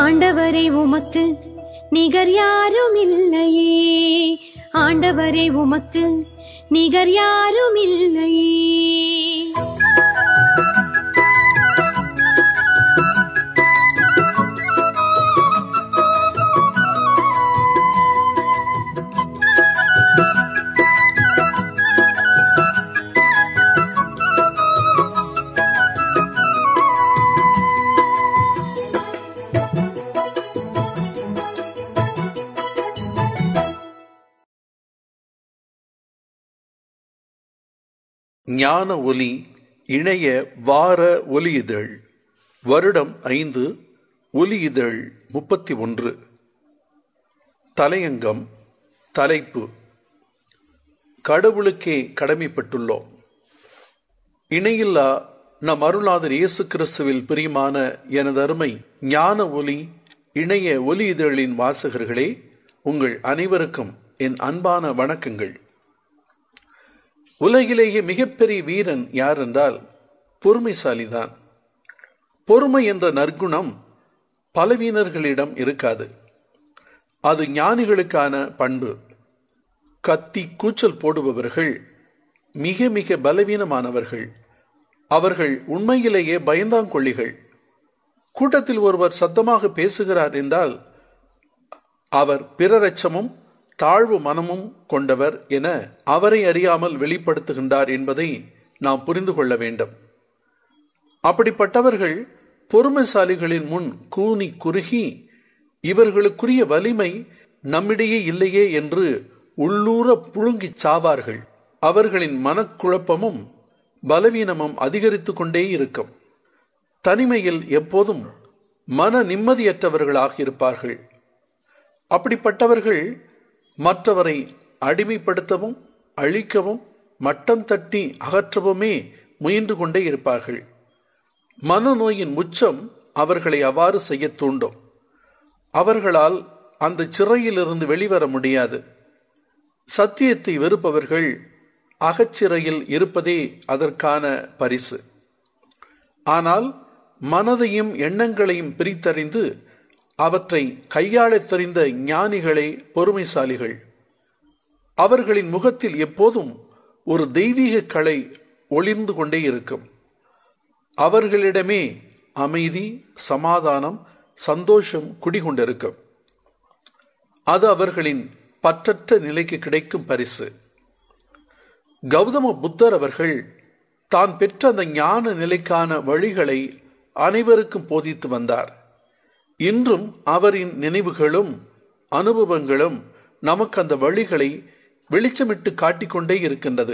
ஆண்டவரே உமக்கு நிகர் யாரும் இல்லையே ஆண்டவரே உமக்கு நிகர் யாரும் இல்லையே ஞான ஒலி இணைய வார ஒலி இதழ் வருடம் ஐந்து ஒலி இதழ் முப்பத்தி ஒன்று தலையங்கம் தலைப்பு கடவுளுக்கே கடமைப்பட்டுள்ளோம் இணையில்லா நம் அருளாதர் இயேசு கிறிஸ்துவில் பிரியமான எனது அருமை ஞான ஒலி இணைய ஒலி இதழின் வாசகர்களே உங்கள் அனைவருக்கும் என் அன்பான வணக்கங்கள் உலகிலேயே மிகப்பெரிய வீரன் யார் என்றால் பொறுமைசாலிதான் பொறுமை என்ற நற்குணம் பலவீனர்களிடம் இருக்காது அது ஞானிகளுக்கான பண்பு கத்தி கூச்சல் போடுபவர்கள் மிக மிக பலவீனமானவர்கள் அவர்கள் உண்மையிலேயே பயந்தாங்கொள்ளிகள் கூட்டத்தில் ஒருவர் சத்தமாக பேசுகிறார் என்றால் அவர் பிறரச்சமும் தாழ்வு மனமும் கொண்டவர் என அவரை அறியாமல் வெளிப்படுத்துகின்றார் என்பதை நாம் புரிந்து கொள்ள வேண்டும் அப்படிப்பட்டவர்கள் பொறுமைசாலிகளின் முன் கூனி குறுகி இவர்களுக்குரிய வலிமை நம்மிடையே இல்லையே என்று உள்ளூர புழுங்கிச் சாவார்கள் அவர்களின் மனக்குழப்பமும் பலவீனமும் அதிகரித்து கொண்டே இருக்கும் தனிமையில் எப்போதும் மன நிம்மதியற்றவர்களாக இருப்பார்கள் அப்படிப்பட்டவர்கள் மற்றவரை அடிமைப்படுத்தவும் அழிக்கவும் மட்டம் தட்டி அகற்றவுமே முயன்று கொண்டே இருப்பார்கள் மனநோயின் உச்சம் அவர்களை அவ்வாறு செய்ய தூண்டும் அவர்களால் அந்த சிறையிலிருந்து வெளிவர முடியாது சத்தியத்தை வெறுப்பவர்கள் அகச்சிறையில் இருப்பதே அதற்கான பரிசு ஆனால் மனதையும் எண்ணங்களையும் பிரித்தறிந்து அவற்றை கையாளத் தெரிந்த ஞானிகளே பொறுமைசாலிகள் அவர்களின் முகத்தில் எப்போதும் ஒரு தெய்வீக கலை ஒளிர்ந்து கொண்டே இருக்கும் அவர்களிடமே அமைதி சமாதானம் சந்தோஷம் குடிகொண்டிருக்கும் அது அவர்களின் பற்றற்ற நிலைக்கு கிடைக்கும் பரிசு கௌதம புத்தர் அவர்கள் தான் பெற்ற அந்த ஞான நிலைக்கான வழிகளை அனைவருக்கும் போதித்து வந்தார் இன்றும் அவரின் நினைவுகளும் அனுபவங்களும் நமக்கு அந்த வழிகளை வெளிச்சமிட்டு காட்டிக்கொண்டே இருக்கின்றது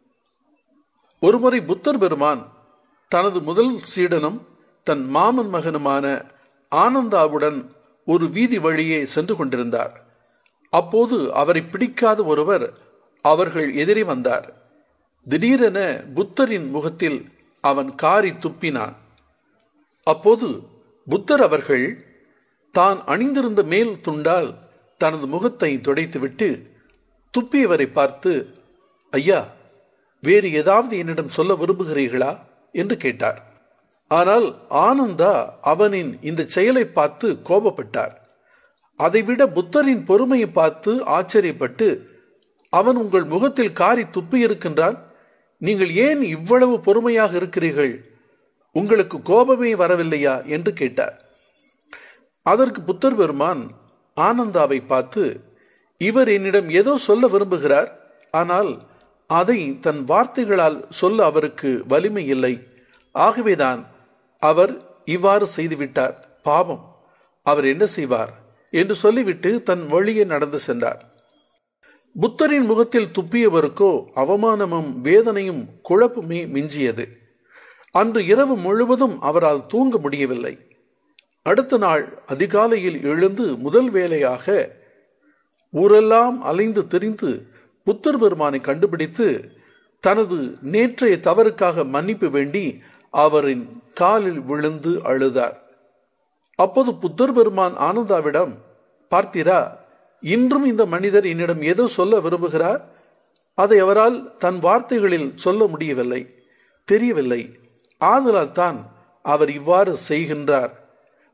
ஒருமுறை புத்தர் பெருமான் தனது முதல் சீடனும் தன் மாமன் மகனுமான ஆனந்தாவுடன் ஒரு வீதி வழியே சென்று கொண்டிருந்தார் அப்போது அவரை பிடிக்காத ஒருவர் அவர்கள் எதிரே வந்தார் திடீரென புத்தரின் முகத்தில் அவன் காரி துப்பினான் அப்போது புத்தர் அவர்கள் தான் அணிந்திருந்த மேல் துண்டால் தனது முகத்தை துடைத்துவிட்டு துப்பியவரை பார்த்து ஐயா வேறு ஏதாவது என்னிடம் சொல்ல விரும்புகிறீர்களா என்று கேட்டார் ஆனால் ஆனந்தா அவனின் இந்த செயலை பார்த்து கோபப்பட்டார் அதைவிட புத்தரின் பொறுமையை பார்த்து ஆச்சரியப்பட்டு அவன் உங்கள் முகத்தில் காரி துப்பி இருக்கின்றான் நீங்கள் ஏன் இவ்வளவு பொறுமையாக இருக்கிறீர்கள் உங்களுக்கு கோபமே வரவில்லையா என்று கேட்டார் அதற்கு புத்தர் பெருமான் ஆனந்தாவை பார்த்து இவர் என்னிடம் ஏதோ சொல்ல விரும்புகிறார் ஆனால் அதை தன் வார்த்தைகளால் சொல்ல அவருக்கு வலிமை இல்லை ஆகவேதான் அவர் இவ்வாறு செய்துவிட்டார் பாவம் அவர் என்ன செய்வார் என்று சொல்லிவிட்டு தன் வழியே நடந்து சென்றார் புத்தரின் முகத்தில் துப்பியவருக்கோ அவமானமும் வேதனையும் குழப்புமே மிஞ்சியது அன்று இரவு முழுவதும் அவரால் தூங்க முடியவில்லை அடுத்த நாள் அதிகாலையில் எழுந்து முதல் வேலையாக ஊரெல்லாம் அலைந்து திரிந்து புத்தர் பெருமானை கண்டுபிடித்து தனது நேற்றைய தவறுக்காக மன்னிப்பு வேண்டி அவரின் காலில் விழுந்து அழுதார் அப்போது புத்தர் பெருமான் ஆனந்தாவிடம் பார்த்தீரா இன்றும் இந்த மனிதர் என்னிடம் ஏதோ சொல்ல விரும்புகிறார் அதை அவரால் தன் வார்த்தைகளில் சொல்ல முடியவில்லை தெரியவில்லை ஆதலால் தான் அவர் இவ்வாறு செய்கின்றார்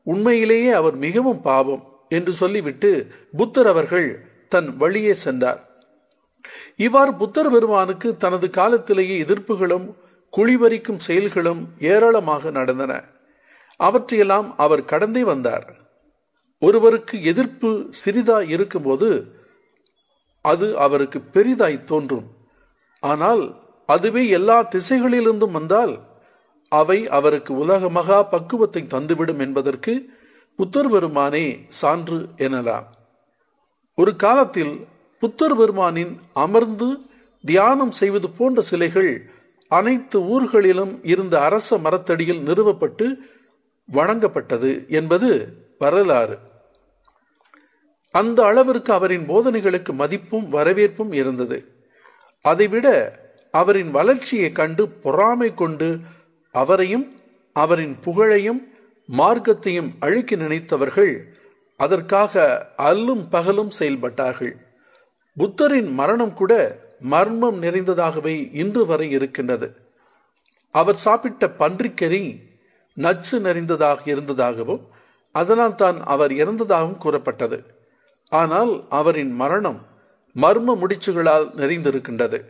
உண்மையிலேயே அவர் மிகவும் பாவம் என்று சொல்லிவிட்டு புத்தர் அவர்கள் தன் வழியே சென்றார் இவ்வாறு புத்தர் பெருமானுக்கு தனது காலத்திலேயே எதிர்ப்புகளும் குழிவரிக்கும் செயல்களும் ஏராளமாக நடந்தன அவற்றையெல்லாம் அவர் கடந்தே வந்தார் ஒருவருக்கு எதிர்ப்பு சிறிதா இருக்கும்போது அது அவருக்கு பெரிதாய் தோன்றும் ஆனால் அதுவே எல்லா திசைகளிலிருந்தும் வந்தால் அவை அவருக்கு உலக மகா பக்குவத்தை தந்துவிடும் என்பதற்கு புத்தர் பெருமானே சான்று எனலாம் ஒரு காலத்தில் புத்தர் பெருமானின் அமர்ந்து தியானம் செய்வது போன்ற சிலைகள் அனைத்து ஊர்களிலும் இருந்த அரச மரத்தடியில் நிறுவப்பட்டு வழங்கப்பட்டது என்பது வரலாறு அந்த அளவிற்கு அவரின் போதனைகளுக்கு மதிப்பும் வரவேற்பும் இருந்தது அதைவிட அவரின் வளர்ச்சியை கண்டு பொறாமை கொண்டு அவரையும் அவரின் புகழையும் மார்க்கத்தையும் அழிக்க நினைத்தவர்கள் அதற்காக அல்லும் பகலும் செயல்பட்டார்கள் புத்தரின் மரணம் கூட மர்மம் நிறைந்ததாகவே இன்று வரை இருக்கின்றது அவர் சாப்பிட்ட பன்றிக்கறி நச்சு நிறைந்ததாக இருந்ததாகவும் அதனால் தான் அவர் இறந்ததாகவும் கூறப்பட்டது ஆனால் அவரின் மரணம் மர்ம முடிச்சுகளால் நிறைந்திருக்கின்றது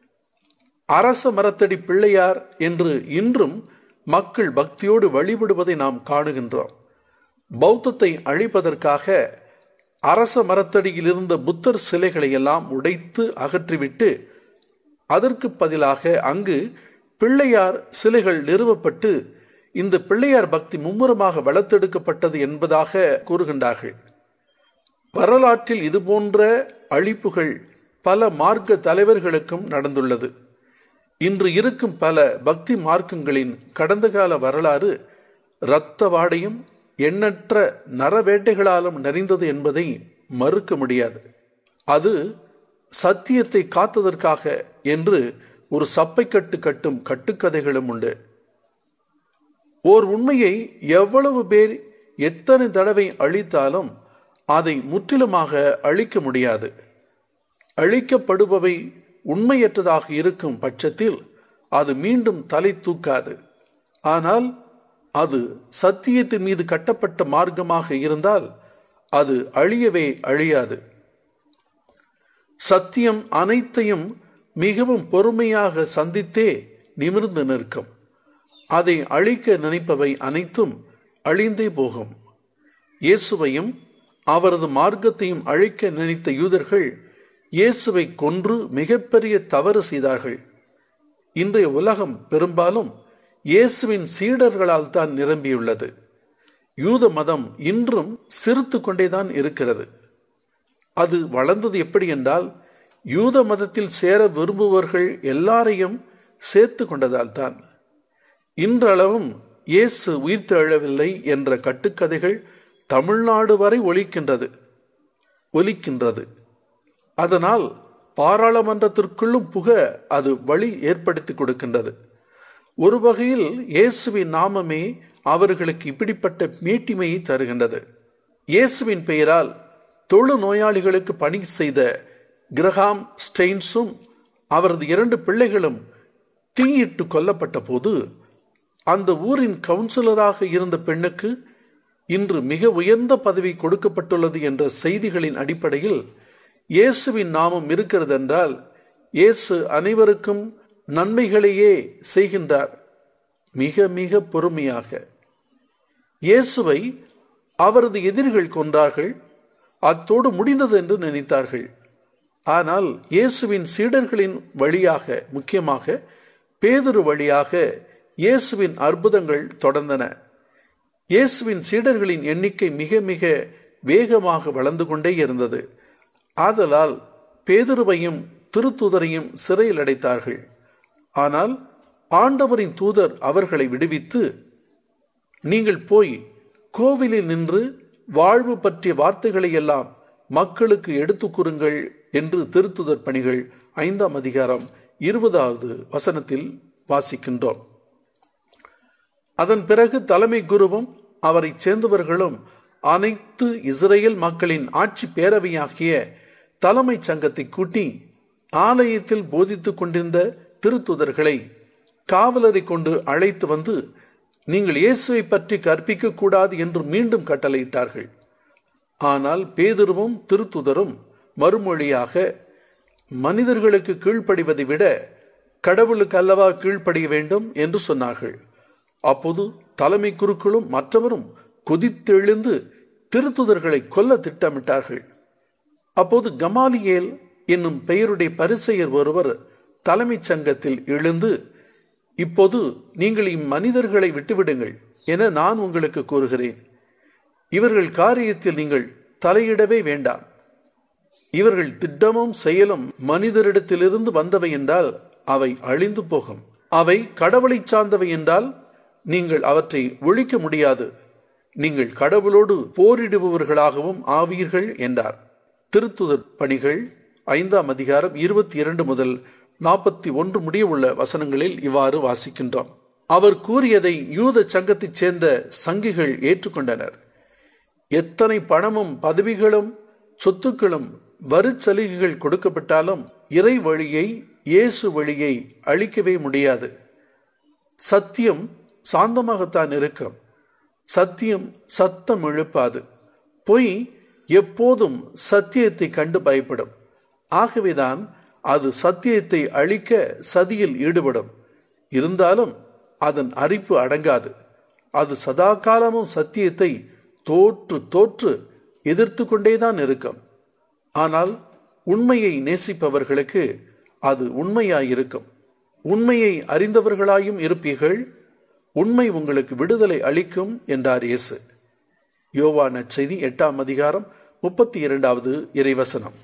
அரச மரத்தடி பிள்ளையார் என்று இன்றும் மக்கள் பக்தியோடு வழிபடுவதை நாம் காணுகின்றோம் பௌத்தத்தை அழிப்பதற்காக அரச மரத்தடியில் இருந்த புத்தர் சிலைகளை எல்லாம் உடைத்து அகற்றிவிட்டு அதற்கு பதிலாக அங்கு பிள்ளையார் சிலைகள் நிறுவப்பட்டு இந்த பிள்ளையார் பக்தி மும்முரமாக வளர்த்தெடுக்கப்பட்டது என்பதாக கூறுகின்றார்கள் வரலாற்றில் இதுபோன்ற அழிப்புகள் பல மார்க்க தலைவர்களுக்கும் நடந்துள்ளது இன்று இருக்கும் பல பக்தி மார்க்கங்களின் கடந்த கால வரலாறு இரத்த வாடையும் எண்ணற்ற நரவேட்டைகளாலும் நிறைந்தது என்பதை மறுக்க முடியாது அது சத்தியத்தை காத்ததற்காக என்று ஒரு சப்பை கட்டு கட்டும் கட்டுக்கதைகளும் உண்டு ஓர் உண்மையை எவ்வளவு பேர் எத்தனை தடவை அழித்தாலும் அதை முற்றிலுமாக அழிக்க முடியாது அழிக்கப்படுபவை உண்மையற்றதாக இருக்கும் பட்சத்தில் அது மீண்டும் தலை தூக்காது ஆனால் அது சத்தியத்தின் மீது கட்டப்பட்ட மார்க்கமாக இருந்தால் அது அழியவே அழியாது சத்தியம் அனைத்தையும் மிகவும் பொறுமையாக சந்தித்தே நிமிர்ந்து நிற்கும் அதை அழிக்க நினைப்பவை அனைத்தும் அழிந்தே போகும் இயேசுவையும் அவரது மார்க்கத்தையும் அழிக்க நினைத்த யூதர்கள் இயேசுவை கொன்று மிகப்பெரிய தவறு செய்தார்கள் இன்றைய உலகம் பெரும்பாலும் இயேசுவின் சீடர்களால் தான் நிரம்பியுள்ளது யூத மதம் இன்றும் சிரித்து கொண்டேதான் இருக்கிறது அது வளர்ந்தது எப்படி என்றால் யூத மதத்தில் சேர விரும்புபவர்கள் எல்லாரையும் சேர்த்து கொண்டதால் தான் இன்றளவும் இயேசு உயிர்த்தெழவில்லை என்ற கட்டுக்கதைகள் தமிழ்நாடு வரை ஒலிக்கின்றது ஒலிக்கின்றது அதனால் பாராளுமன்றத்திற்குள்ளும் புக அது வழி ஏற்படுத்தி கொடுக்கின்றது ஒரு வகையில் இயேசுவின் நாமமே அவர்களுக்கு இப்படிப்பட்ட மேட்டிமையை தருகின்றது இயேசுவின் பெயரால் தொழு நோயாளிகளுக்கு பணி செய்த கிரஹாம் ஸ்டெயின்ஸும் அவரது இரண்டு பிள்ளைகளும் தீயிட்டு கொல்லப்பட்ட போது அந்த ஊரின் கவுன்சிலராக இருந்த பெண்ணுக்கு இன்று மிக உயர்ந்த பதவி கொடுக்கப்பட்டுள்ளது என்ற செய்திகளின் அடிப்படையில் இயேசுவின் நாமம் இருக்கிறது என்றால் இயேசு அனைவருக்கும் நன்மைகளையே செய்கின்றார் மிக மிக பொறுமையாக இயேசுவை அவரது எதிரிகள் கொன்றார்கள் அத்தோடு முடிந்தது என்று நினைத்தார்கள் ஆனால் இயேசுவின் சீடர்களின் வழியாக முக்கியமாக பேதுரு வழியாக இயேசுவின் அற்புதங்கள் தொடர்ந்தன இயேசுவின் சீடர்களின் எண்ணிக்கை மிக மிக வேகமாக வளர்ந்து கொண்டே இருந்தது ஆதலால் பேதுருவையும் திருத்தூதரையும் சிறையில் அடைத்தார்கள் ஆனால் ஆண்டவரின் தூதர் அவர்களை விடுவித்து நீங்கள் போய் கோவிலில் நின்று வாழ்வு பற்றிய வார்த்தைகளை எல்லாம் மக்களுக்கு எடுத்து கூறுங்கள் என்று திருத்துதர் பணிகள் ஐந்தாம் அதிகாரம் இருபதாவது வசனத்தில் வாசிக்கின்றோம் அதன் பிறகு தலைமை குருவும் அவரை சேர்ந்தவர்களும் அனைத்து இஸ்ரேல் மக்களின் ஆட்சி பேரவையாகிய தலைமை சங்கத்தை கூட்டி ஆலயத்தில் போதித்துக் கொண்டிருந்த திருத்துதர்களை காவலரை கொண்டு அழைத்து வந்து நீங்கள் இயேசுவை பற்றி கற்பிக்க கூடாது என்று மீண்டும் கட்டளையிட்டார்கள் ஆனால் பேதுருவும் திருத்துதரும் மறுமொழியாக மனிதர்களுக்கு கீழ்ப்படிவதை விட கடவுளுக்கு அல்லவா கீழ்ப்படிய வேண்டும் என்று சொன்னார்கள் அப்போது தலைமை குருக்களும் மற்றவரும் கொதித்தெழுந்து திருத்துதர்களை கொல்ல திட்டமிட்டார்கள் அப்போது கமாலியேல் என்னும் பெயருடைய பரிசெயர் ஒருவர் தலைமைச் சங்கத்தில் எழுந்து இப்போது நீங்கள் இம்மனிதர்களை விட்டுவிடுங்கள் என நான் உங்களுக்கு கூறுகிறேன் இவர்கள் காரியத்தில் நீங்கள் தலையிடவே வேண்டாம் இவர்கள் திட்டமும் செயலும் மனிதரிடத்திலிருந்து வந்தவை என்றால் அவை அழிந்து போகும் அவை கடவுளை சார்ந்தவை என்றால் நீங்கள் அவற்றை ஒழிக்க முடியாது நீங்கள் கடவுளோடு போரிடுபவர்களாகவும் ஆவீர்கள் என்றார் திருத்துதர் பணிகள் ஐந்தாம் அதிகாரம் இருபத்தி இரண்டு முதல் நாற்பத்தி ஒன்று முடிய உள்ள வசனங்களில் இவ்வாறு வாசிக்கின்றோம் அவர் கூறியதை யூத சங்கத்தைச் சேர்ந்த சங்கிகள் ஏற்றுக்கொண்டனர் எத்தனை பணமும் பதவிகளும் சொத்துக்களும் வரிச்சலுகைகள் கொடுக்கப்பட்டாலும் இறை வழியை இயேசு வழியை அழிக்கவே முடியாது சத்தியம் சாந்தமாகத்தான் இருக்கும் சத்தியம் சத்தம் எழுப்பாது பொய் எப்போதும் சத்தியத்தை கண்டு பயப்படும் ஆகவேதான் அது சத்தியத்தை அழிக்க சதியில் ஈடுபடும் இருந்தாலும் அதன் அரிப்பு அடங்காது அது சதா காலமும் சத்தியத்தை தோற்று தோற்று எதிர்த்து கொண்டேதான் இருக்கும் ஆனால் உண்மையை நேசிப்பவர்களுக்கு அது உண்மையாயிருக்கும் உண்மையை அறிந்தவர்களாயும் இருப்பீர்கள் உண்மை உங்களுக்கு விடுதலை அளிக்கும் என்றார் இயேசு யோவா நற்செய்தி எட்டாம் அதிகாரம் முப்பத்தி இரண்டாவது இறைவசனம்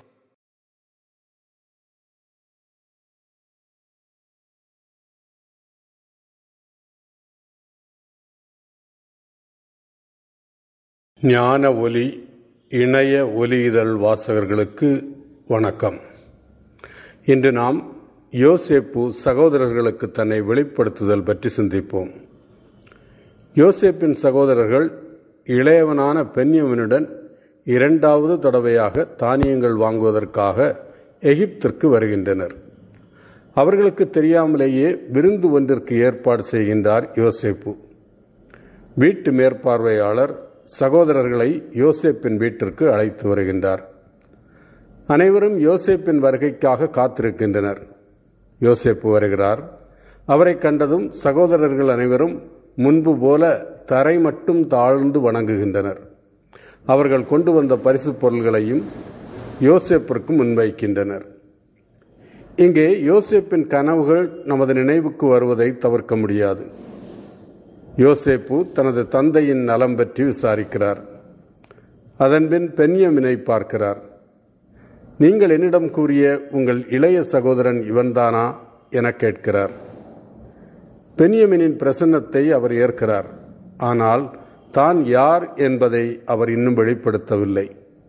ஞான ஒலி இணைய ஒலி இதழ் வாசகர்களுக்கு வணக்கம் இன்று நாம் யோசேப்பு சகோதரர்களுக்கு தன்னை வெளிப்படுத்துதல் பற்றி சிந்திப்போம் யோசேப்பின் சகோதரர்கள் இளையவனான பெண்யவனுடன் இரண்டாவது தடவையாக தானியங்கள் வாங்குவதற்காக எகிப்திற்கு வருகின்றனர் அவர்களுக்கு தெரியாமலேயே விருந்து ஒன்றிற்கு ஏற்பாடு செய்கின்றார் யோசேப்பு வீட்டு மேற்பார்வையாளர் சகோதரர்களை யோசேப்பின் வீட்டிற்கு அழைத்து வருகின்றார் அனைவரும் யோசேப்பின் வருகைக்காக காத்திருக்கின்றனர் யோசேப்பு வருகிறார் அவரை கண்டதும் சகோதரர்கள் அனைவரும் முன்பு போல தரை மட்டும் தாழ்ந்து வணங்குகின்றனர் அவர்கள் கொண்டு வந்த பரிசு பொருள்களையும் யோசேப்பிற்கு முன்வைக்கின்றனர் இங்கே யோசேப்பின் கனவுகள் நமது நினைவுக்கு வருவதை தவிர்க்க முடியாது யோசேப்பு தனது தந்தையின் நலம் பற்றி விசாரிக்கிறார் அதன்பின் பென்யமினை பார்க்கிறார் நீங்கள் என்னிடம் கூறிய உங்கள் இளைய சகோதரன் இவன்தானா என கேட்கிறார் பென்யமினின் பிரசன்னத்தை அவர் ஏற்கிறார் ஆனால் தான் யார் என்பதை அவர் இன்னும் வெளிப்படுத்தவில்லை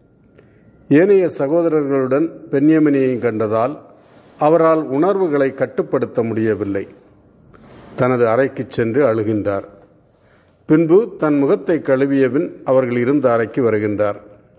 ஏனைய சகோதரர்களுடன் பென்யமினியை கண்டதால் அவரால் உணர்வுகளை கட்டுப்படுத்த முடியவில்லை தனது அறைக்கு சென்று அழுகின்றார் பின்பு தன் முகத்தை கழுவியபின் அவர்கள் இருந்த அறைக்கு வருகின்றார்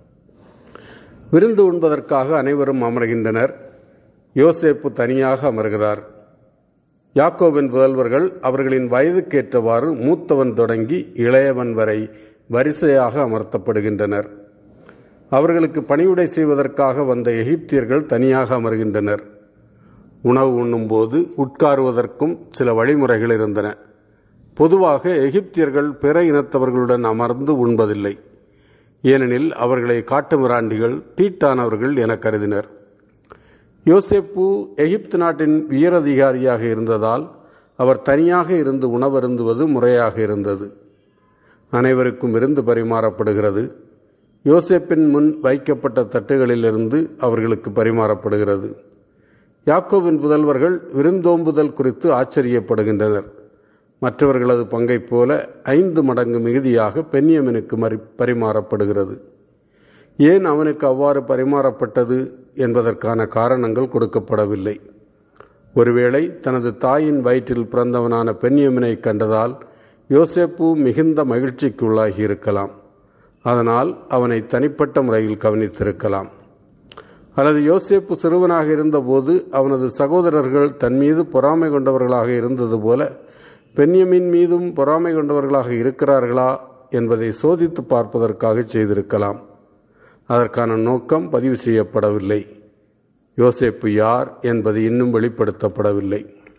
விருந்து உண்பதற்காக அனைவரும் அமர்கின்றனர் யோசேப்பு தனியாக அமர்கிறார் யாக்கோபின் புதல்வர்கள் அவர்களின் வயதுக்கேற்றவாறு மூத்தவன் தொடங்கி இளையவன் வரை வரிசையாக அமர்த்தப்படுகின்றனர் அவர்களுக்கு பணிவுடை செய்வதற்காக வந்த எகிப்தியர்கள் தனியாக அமர்கின்றனர் உணவு உண்ணும்போது உட்காருவதற்கும் சில வழிமுறைகள் இருந்தன பொதுவாக எகிப்தியர்கள் பிற இனத்தவர்களுடன் அமர்ந்து உண்பதில்லை ஏனெனில் அவர்களை காட்டுமிராண்டிகள் தீட்டானவர்கள் என கருதினர் யோசேப்பு எகிப்து நாட்டின் உயரதிகாரியாக இருந்ததால் அவர் தனியாக இருந்து உணவருந்துவது முறையாக இருந்தது அனைவருக்கும் விருந்து பரிமாறப்படுகிறது யோசேப்பின் முன் வைக்கப்பட்ட தட்டுகளிலிருந்து அவர்களுக்கு பரிமாறப்படுகிறது யாக்கோவின் புதல்வர்கள் விருந்தோம்புதல் குறித்து ஆச்சரியப்படுகின்றனர் மற்றவர்களது பங்கைப் போல ஐந்து மடங்கு மிகுதியாக பென்யமனுக்கு மறி பரிமாறப்படுகிறது ஏன் அவனுக்கு அவ்வாறு பரிமாறப்பட்டது என்பதற்கான காரணங்கள் கொடுக்கப்படவில்லை ஒருவேளை தனது தாயின் வயிற்றில் பிறந்தவனான பென்யமினை கண்டதால் யோசேப்பு மிகுந்த மகிழ்ச்சிக்கு உள்ளாகி இருக்கலாம் அதனால் அவனை தனிப்பட்ட முறையில் கவனித்திருக்கலாம் அல்லது யோசேப்பு சிறுவனாக இருந்தபோது அவனது சகோதரர்கள் தன் மீது பொறாமை கொண்டவர்களாக இருந்தது போல பென்யமின் மீதும் பொறாமை கொண்டவர்களாக இருக்கிறார்களா என்பதை சோதித்து பார்ப்பதற்காக செய்திருக்கலாம் அதற்கான நோக்கம் பதிவு செய்யப்படவில்லை யோசேப்பு யார் என்பது இன்னும் வெளிப்படுத்தப்படவில்லை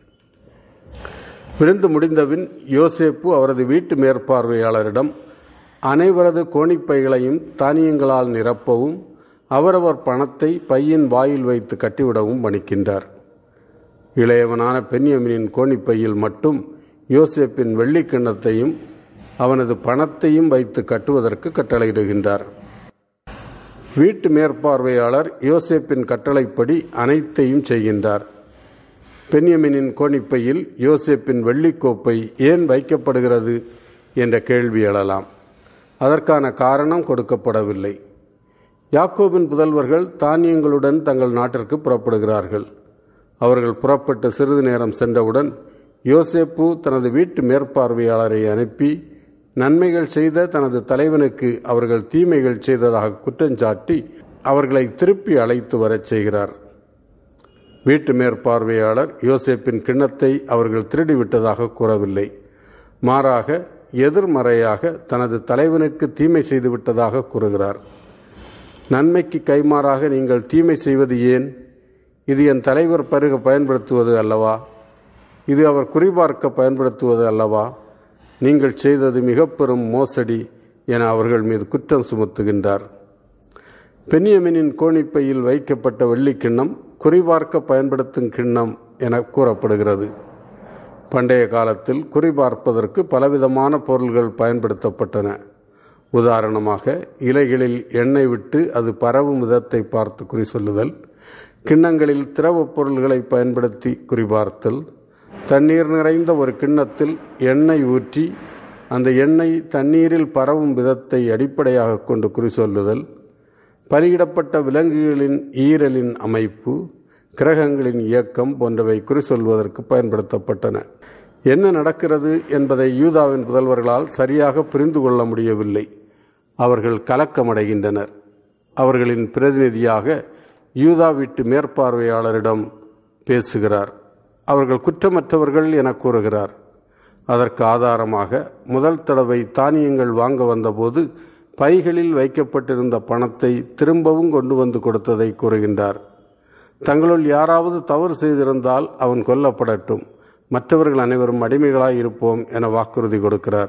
விருந்து முடிந்தபின் யோசேப்பு அவரது வீட்டு மேற்பார்வையாளரிடம் அனைவரது கோணிப்பைகளையும் தானியங்களால் நிரப்பவும் அவரவர் பணத்தை பையின் வாயில் வைத்து கட்டிவிடவும் பணிக்கின்றார் இளையவனான பென்யமினின் கோணிப்பையில் மட்டும் யோசேப்பின் வெள்ளிக்கிண்ணத்தையும் அவனது பணத்தையும் வைத்து கட்டுவதற்கு கட்டளையிடுகின்றார் வீட்டு மேற்பார்வையாளர் யோசேப்பின் கட்டளைப்படி அனைத்தையும் செய்கின்றார் பென்யமினின் கோணிப்பையில் யோசேப்பின் வெள்ளிக்கோப்பை ஏன் வைக்கப்படுகிறது என்ற கேள்வி எழலாம் அதற்கான காரணம் கொடுக்கப்படவில்லை யாக்கோபின் புதல்வர்கள் தானியங்களுடன் தங்கள் நாட்டிற்கு புறப்படுகிறார்கள் அவர்கள் புறப்பட்டு சிறிது நேரம் சென்றவுடன் யோசேப்பு தனது வீட்டு மேற்பார்வையாளரை அனுப்பி நன்மைகள் செய்த தனது தலைவனுக்கு அவர்கள் தீமைகள் செய்ததாக குற்றஞ்சாட்டி அவர்களை திருப்பி அழைத்து வரச் செய்கிறார் வீட்டு மேற்பார்வையாளர் யோசேப்பின் கிண்ணத்தை அவர்கள் திருடிவிட்டதாக கூறவில்லை மாறாக எதிர்மறையாக தனது தலைவனுக்கு தீமை செய்துவிட்டதாக கூறுகிறார் நன்மைக்கு கைமாறாக நீங்கள் தீமை செய்வது ஏன் இது என் தலைவர் பருக பயன்படுத்துவது அல்லவா இது அவர் குறிபார்க்க பயன்படுத்துவது அல்லவா நீங்கள் செய்தது மிக பெரும் மோசடி என அவர்கள் மீது குற்றம் சுமத்துகின்றார் பென்யமினின் கோணிப்பையில் வைக்கப்பட்ட வெள்ளிக்கிண்ணம் குறிபார்க்க பயன்படுத்தும் கிண்ணம் என கூறப்படுகிறது பண்டைய காலத்தில் குறிபார்ப்பதற்கு பலவிதமான பொருள்கள் பயன்படுத்தப்பட்டன உதாரணமாக இலைகளில் எண்ணெய் விட்டு அது பரவும் விதத்தை பார்த்து குறி சொல்லுதல் கிண்ணங்களில் திரவப் பொருள்களை பயன்படுத்தி குறிபார்த்தல் தண்ணீர் நிறைந்த ஒரு கிண்ணத்தில் எண்ணெய் ஊற்றி அந்த எண்ணெய் தண்ணீரில் பரவும் விதத்தை அடிப்படையாக கொண்டு குறி சொல்லுதல் பலியிடப்பட்ட விலங்குகளின் ஈரலின் அமைப்பு கிரகங்களின் இயக்கம் போன்றவை குறி சொல்வதற்கு பயன்படுத்தப்பட்டன என்ன நடக்கிறது என்பதை யூதாவின் புதல்வர்களால் சரியாக புரிந்து கொள்ள முடியவில்லை அவர்கள் கலக்கமடைகின்றனர் அவர்களின் பிரதிநிதியாக யூதா வீட்டு மேற்பார்வையாளரிடம் பேசுகிறார் அவர்கள் குற்றமற்றவர்கள் என கூறுகிறார் அதற்கு ஆதாரமாக முதல் தடவை தானியங்கள் வாங்க வந்தபோது பைகளில் வைக்கப்பட்டிருந்த பணத்தை திரும்பவும் கொண்டு வந்து கொடுத்ததை கூறுகின்றார் தங்களுள் யாராவது தவறு செய்திருந்தால் அவன் கொல்லப்படட்டும் மற்றவர்கள் அனைவரும் அடிமைகளாய் இருப்போம் என வாக்குறுதி கொடுக்கிறார்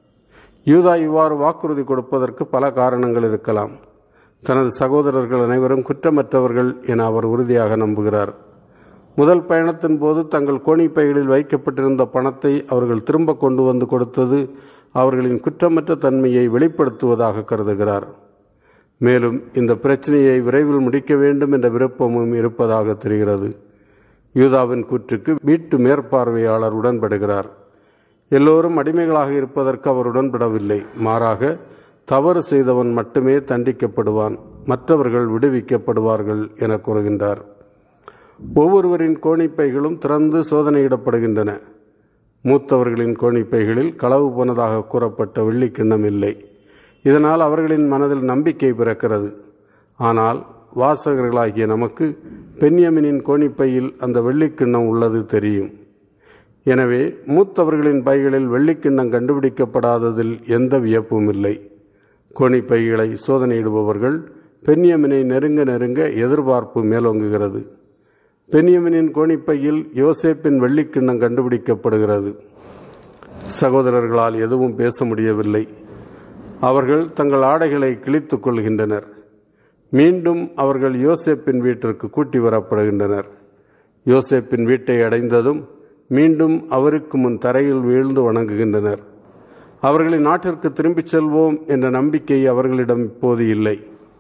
யூதா இவ்வாறு வாக்குறுதி கொடுப்பதற்கு பல காரணங்கள் இருக்கலாம் தனது சகோதரர்கள் அனைவரும் குற்றமற்றவர்கள் என அவர் உறுதியாக நம்புகிறார் முதல் பயணத்தின் போது தங்கள் கோணிப்பைகளில் வைக்கப்பட்டிருந்த பணத்தை அவர்கள் திரும்ப கொண்டு வந்து கொடுத்தது அவர்களின் குற்றமற்ற தன்மையை வெளிப்படுத்துவதாக கருதுகிறார் மேலும் இந்த பிரச்சனையை விரைவில் முடிக்க வேண்டும் என்ற விருப்பமும் இருப்பதாக தெரிகிறது யூதாவின் கூற்றுக்கு வீட்டு மேற்பார்வையாளர் உடன்படுகிறார் எல்லோரும் அடிமைகளாக இருப்பதற்கு அவர் உடன்படவில்லை மாறாக தவறு செய்தவன் மட்டுமே தண்டிக்கப்படுவான் மற்றவர்கள் விடுவிக்கப்படுவார்கள் என கூறுகின்றார் ஒவ்வொருவரின் கோணிப்பைகளும் திறந்து சோதனையிடப்படுகின்றன மூத்தவர்களின் கோணிப்பைகளில் களவு போனதாக கூறப்பட்ட வெள்ளிக்கிண்ணம் இல்லை இதனால் அவர்களின் மனதில் நம்பிக்கை பிறக்கிறது ஆனால் வாசகர்களாகிய நமக்கு பென்யமினின் கோணிப்பையில் அந்த வெள்ளிக்கிண்ணம் உள்ளது தெரியும் எனவே மூத்தவர்களின் பைகளில் வெள்ளிக்கிண்ணம் கண்டுபிடிக்கப்படாததில் எந்த வியப்பும் இல்லை கோணிப்பைகளை சோதனையிடுபவர்கள் பென்யமினை நெருங்க நெருங்க எதிர்பார்ப்பு மேலோங்குகிறது பென்யமினின் கோணிப்பையில் யோசேப்பின் வெள்ளிக்கிண்ணம் கண்டுபிடிக்கப்படுகிறது சகோதரர்களால் எதுவும் பேச முடியவில்லை அவர்கள் தங்கள் ஆடைகளை கிழித்துக் கொள்கின்றனர் மீண்டும் அவர்கள் யோசேப்பின் வீட்டிற்கு கூட்டி வரப்படுகின்றனர் யோசேப்பின் வீட்டை அடைந்ததும் மீண்டும் அவருக்கு முன் தரையில் வீழ்ந்து வணங்குகின்றனர் அவர்களின் நாட்டிற்கு திரும்பிச் செல்வோம் என்ற நம்பிக்கை அவர்களிடம் இப்போது இல்லை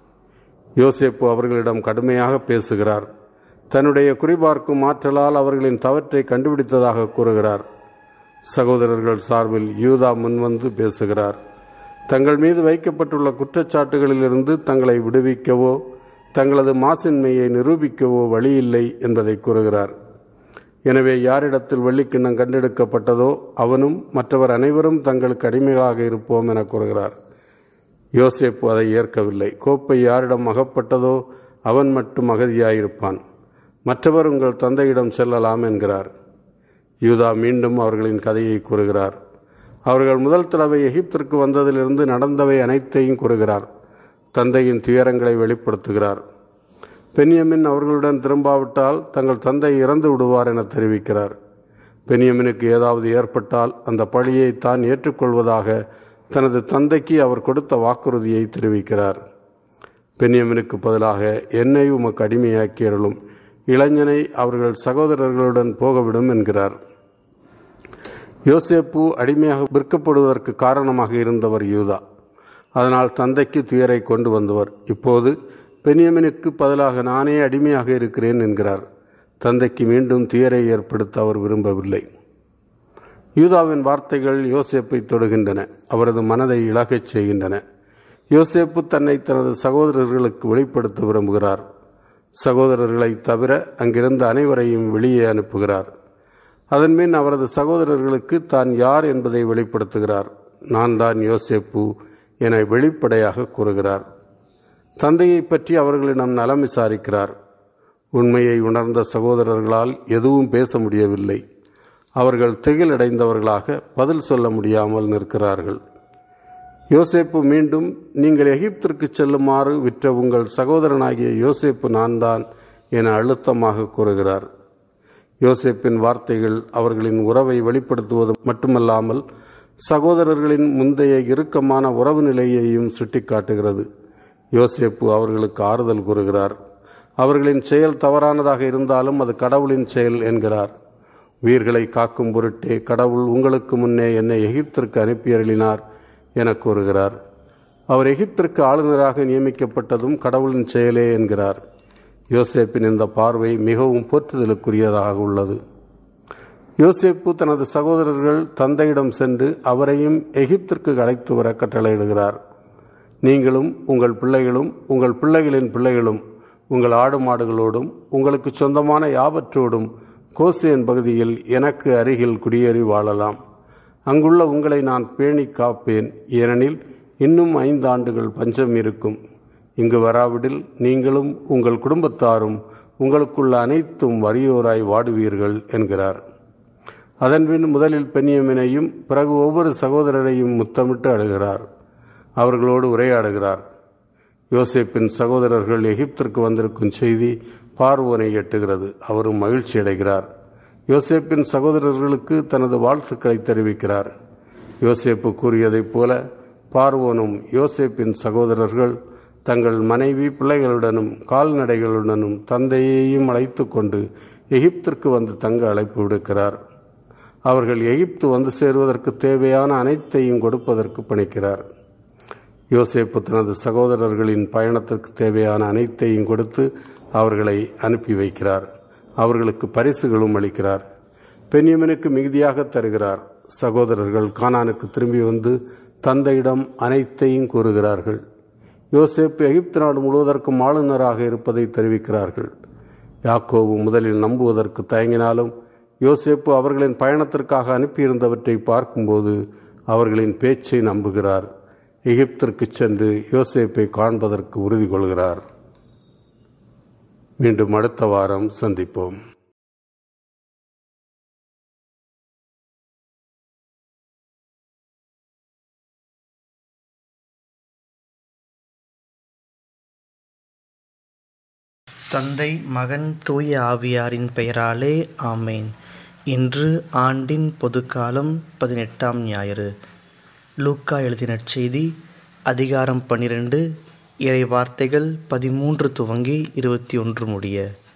யோசேப்பு அவர்களிடம் கடுமையாக பேசுகிறார் தன்னுடைய குறிபார்க்கும் ஆற்றலால் அவர்களின் தவற்றை கண்டுபிடித்ததாக கூறுகிறார் சகோதரர்கள் சார்பில் யூதா முன்வந்து பேசுகிறார் தங்கள் மீது வைக்கப்பட்டுள்ள குற்றச்சாட்டுகளிலிருந்து தங்களை விடுவிக்கவோ தங்களது மாசின்மையை நிரூபிக்கவோ வழியில்லை என்பதை கூறுகிறார் எனவே யாரிடத்தில் வெள்ளிக்கிண்ணம் கண்டெடுக்கப்பட்டதோ அவனும் மற்றவர் அனைவரும் தங்களுக்கு அடிமைகளாக இருப்போம் என கூறுகிறார் யோசேப்பு அதை ஏற்கவில்லை கோப்பை யாரிடம் அகப்பட்டதோ அவன் மட்டும் அகதியாயிருப்பான் மற்றவர் உங்கள் தந்தையிடம் செல்லலாம் என்கிறார் யூதா மீண்டும் அவர்களின் கதையை கூறுகிறார் அவர்கள் முதல் தடவை எகிப்திற்கு வந்ததிலிருந்து நடந்தவை அனைத்தையும் கூறுகிறார் தந்தையின் துயரங்களை வெளிப்படுத்துகிறார் பென்யமின் அவர்களுடன் திரும்பாவிட்டால் தங்கள் தந்தை இறந்து விடுவார் என தெரிவிக்கிறார் பென்யமினுக்கு ஏதாவது ஏற்பட்டால் அந்த பழியை தான் ஏற்றுக்கொள்வதாக தனது தந்தைக்கு அவர் கொடுத்த வாக்குறுதியை தெரிவிக்கிறார் பென்யமினுக்கு பதிலாக என்னை உமக்கு அடிமையாக்கியருளும் இளைஞனை அவர்கள் சகோதரர்களுடன் போகவிடும் என்கிறார் யோசேப்பு அடிமையாக விற்கப்படுவதற்கு காரணமாக இருந்தவர் யூதா அதனால் தந்தைக்கு துயரை கொண்டு வந்தவர் இப்போது பென்யமினுக்கு பதிலாக நானே அடிமையாக இருக்கிறேன் என்கிறார் தந்தைக்கு மீண்டும் துயரை ஏற்படுத்த அவர் விரும்பவில்லை யூதாவின் வார்த்தைகள் யோசேப்பை தொடுகின்றன அவரது மனதை இழகச் செய்கின்றன யோசேப்பு தன்னை தனது சகோதரர்களுக்கு வெளிப்படுத்த விரும்புகிறார் சகோதரர்களை தவிர அங்கிருந்த அனைவரையும் வெளியே அனுப்புகிறார் அதன்பின் அவரது சகோதரர்களுக்கு தான் யார் என்பதை வெளிப்படுத்துகிறார் நான் தான் யோசேப்பு என வெளிப்படையாக கூறுகிறார் தந்தையை பற்றி அவர்களிடம் நலம் விசாரிக்கிறார் உண்மையை உணர்ந்த சகோதரர்களால் எதுவும் பேச முடியவில்லை அவர்கள் திகிலடைந்தவர்களாக பதில் சொல்ல முடியாமல் நிற்கிறார்கள் யோசேப்பு மீண்டும் நீங்கள் எகிப்திற்கு செல்லுமாறு விற்ற உங்கள் சகோதரனாகிய யோசேப்பு நான் தான் என அழுத்தமாக கூறுகிறார் யோசேப்பின் வார்த்தைகள் அவர்களின் உறவை வெளிப்படுத்துவது மட்டுமல்லாமல் சகோதரர்களின் முந்தைய இறுக்கமான உறவு நிலையையும் சுட்டிக்காட்டுகிறது யோசேப்பு அவர்களுக்கு ஆறுதல் கூறுகிறார் அவர்களின் செயல் தவறானதாக இருந்தாலும் அது கடவுளின் செயல் என்கிறார் உயிர்களை காக்கும் பொருட்டே கடவுள் உங்களுக்கு முன்னே என்னை எகிப்திற்கு அனுப்பியருளினார் என கூறுகிறார் அவர் எகிப்திற்கு ஆளுநராக நியமிக்கப்பட்டதும் கடவுளின் செயலே என்கிறார் யோசேப்பின் இந்த பார்வை மிகவும் போற்றுதலுக்குரியதாக உள்ளது யோசேப்பு தனது சகோதரர்கள் தந்தையிடம் சென்று அவரையும் எகிப்திற்கு அழைத்து வர கட்டளையிடுகிறார் நீங்களும் உங்கள் பிள்ளைகளும் உங்கள் பிள்ளைகளின் பிள்ளைகளும் உங்கள் ஆடு மாடுகளோடும் உங்களுக்கு சொந்தமான யாவற்றோடும் கோசேன் பகுதியில் எனக்கு அருகில் குடியேறி வாழலாம் அங்குள்ள உங்களை நான் பேணி காப்பேன் ஏனெனில் இன்னும் ஐந்து ஆண்டுகள் பஞ்சம் இருக்கும் இங்கு வராவிடில் நீங்களும் உங்கள் குடும்பத்தாரும் உங்களுக்குள்ள அனைத்தும் வறியோராய் வாடுவீர்கள் என்கிறார் அதன்பின் முதலில் பெண்ணியமினையும் பிறகு ஒவ்வொரு சகோதரரையும் முத்தமிட்டு அழுகிறார் அவர்களோடு உரையாடுகிறார் யோசேப்பின் சகோதரர்கள் எகிப்திற்கு வந்திருக்கும் செய்தி பார்வோனை எட்டுகிறது அவரும் மகிழ்ச்சி அடைகிறார் யோசேப்பின் சகோதரர்களுக்கு தனது வாழ்த்துக்களை தெரிவிக்கிறார் யோசேப்பு கூறியதைப் போல பார்வோனும் யோசேப்பின் சகோதரர்கள் தங்கள் மனைவி பிள்ளைகளுடனும் கால்நடைகளுடனும் தந்தையையும் அழைத்து கொண்டு எகிப்திற்கு வந்து தங்க அழைப்பு விடுக்கிறார் அவர்கள் எகிப்து வந்து சேருவதற்கு தேவையான அனைத்தையும் கொடுப்பதற்கு பணிக்கிறார் யோசேப்பு தனது சகோதரர்களின் பயணத்திற்கு தேவையான அனைத்தையும் கொடுத்து அவர்களை அனுப்பி வைக்கிறார் அவர்களுக்கு பரிசுகளும் அளிக்கிறார் பெண்யமனுக்கு மிகுதியாக தருகிறார் சகோதரர்கள் கானானுக்கு திரும்பி வந்து தந்தையிடம் அனைத்தையும் கூறுகிறார்கள் யோசேப்பு எகிப்து நாடு முழுவதற்கும் ஆளுநராக இருப்பதை தெரிவிக்கிறார்கள் யாக்கோவு முதலில் நம்புவதற்கு தயங்கினாலும் யோசேப்பு அவர்களின் பயணத்திற்காக அனுப்பியிருந்தவற்றை பார்க்கும்போது அவர்களின் பேச்சை நம்புகிறார் எகிப்திற்கு சென்று யோசேப்பை காண்பதற்கு உறுதி கொள்கிறார் மீண்டும் அடுத்த வாரம் சந்திப்போம் தந்தை மகன் தூய ஆவியாரின் பெயராலே ஆமேன் இன்று ஆண்டின் பொதுக்காலம் பதினெட்டாம் ஞாயிறு லூக்கா எழுதின செய்தி அதிகாரம் பன்னிரண்டு இறை வார்த்தைகள் பதிமூன்று துவங்கி இருபத்தி ஒன்று முடிய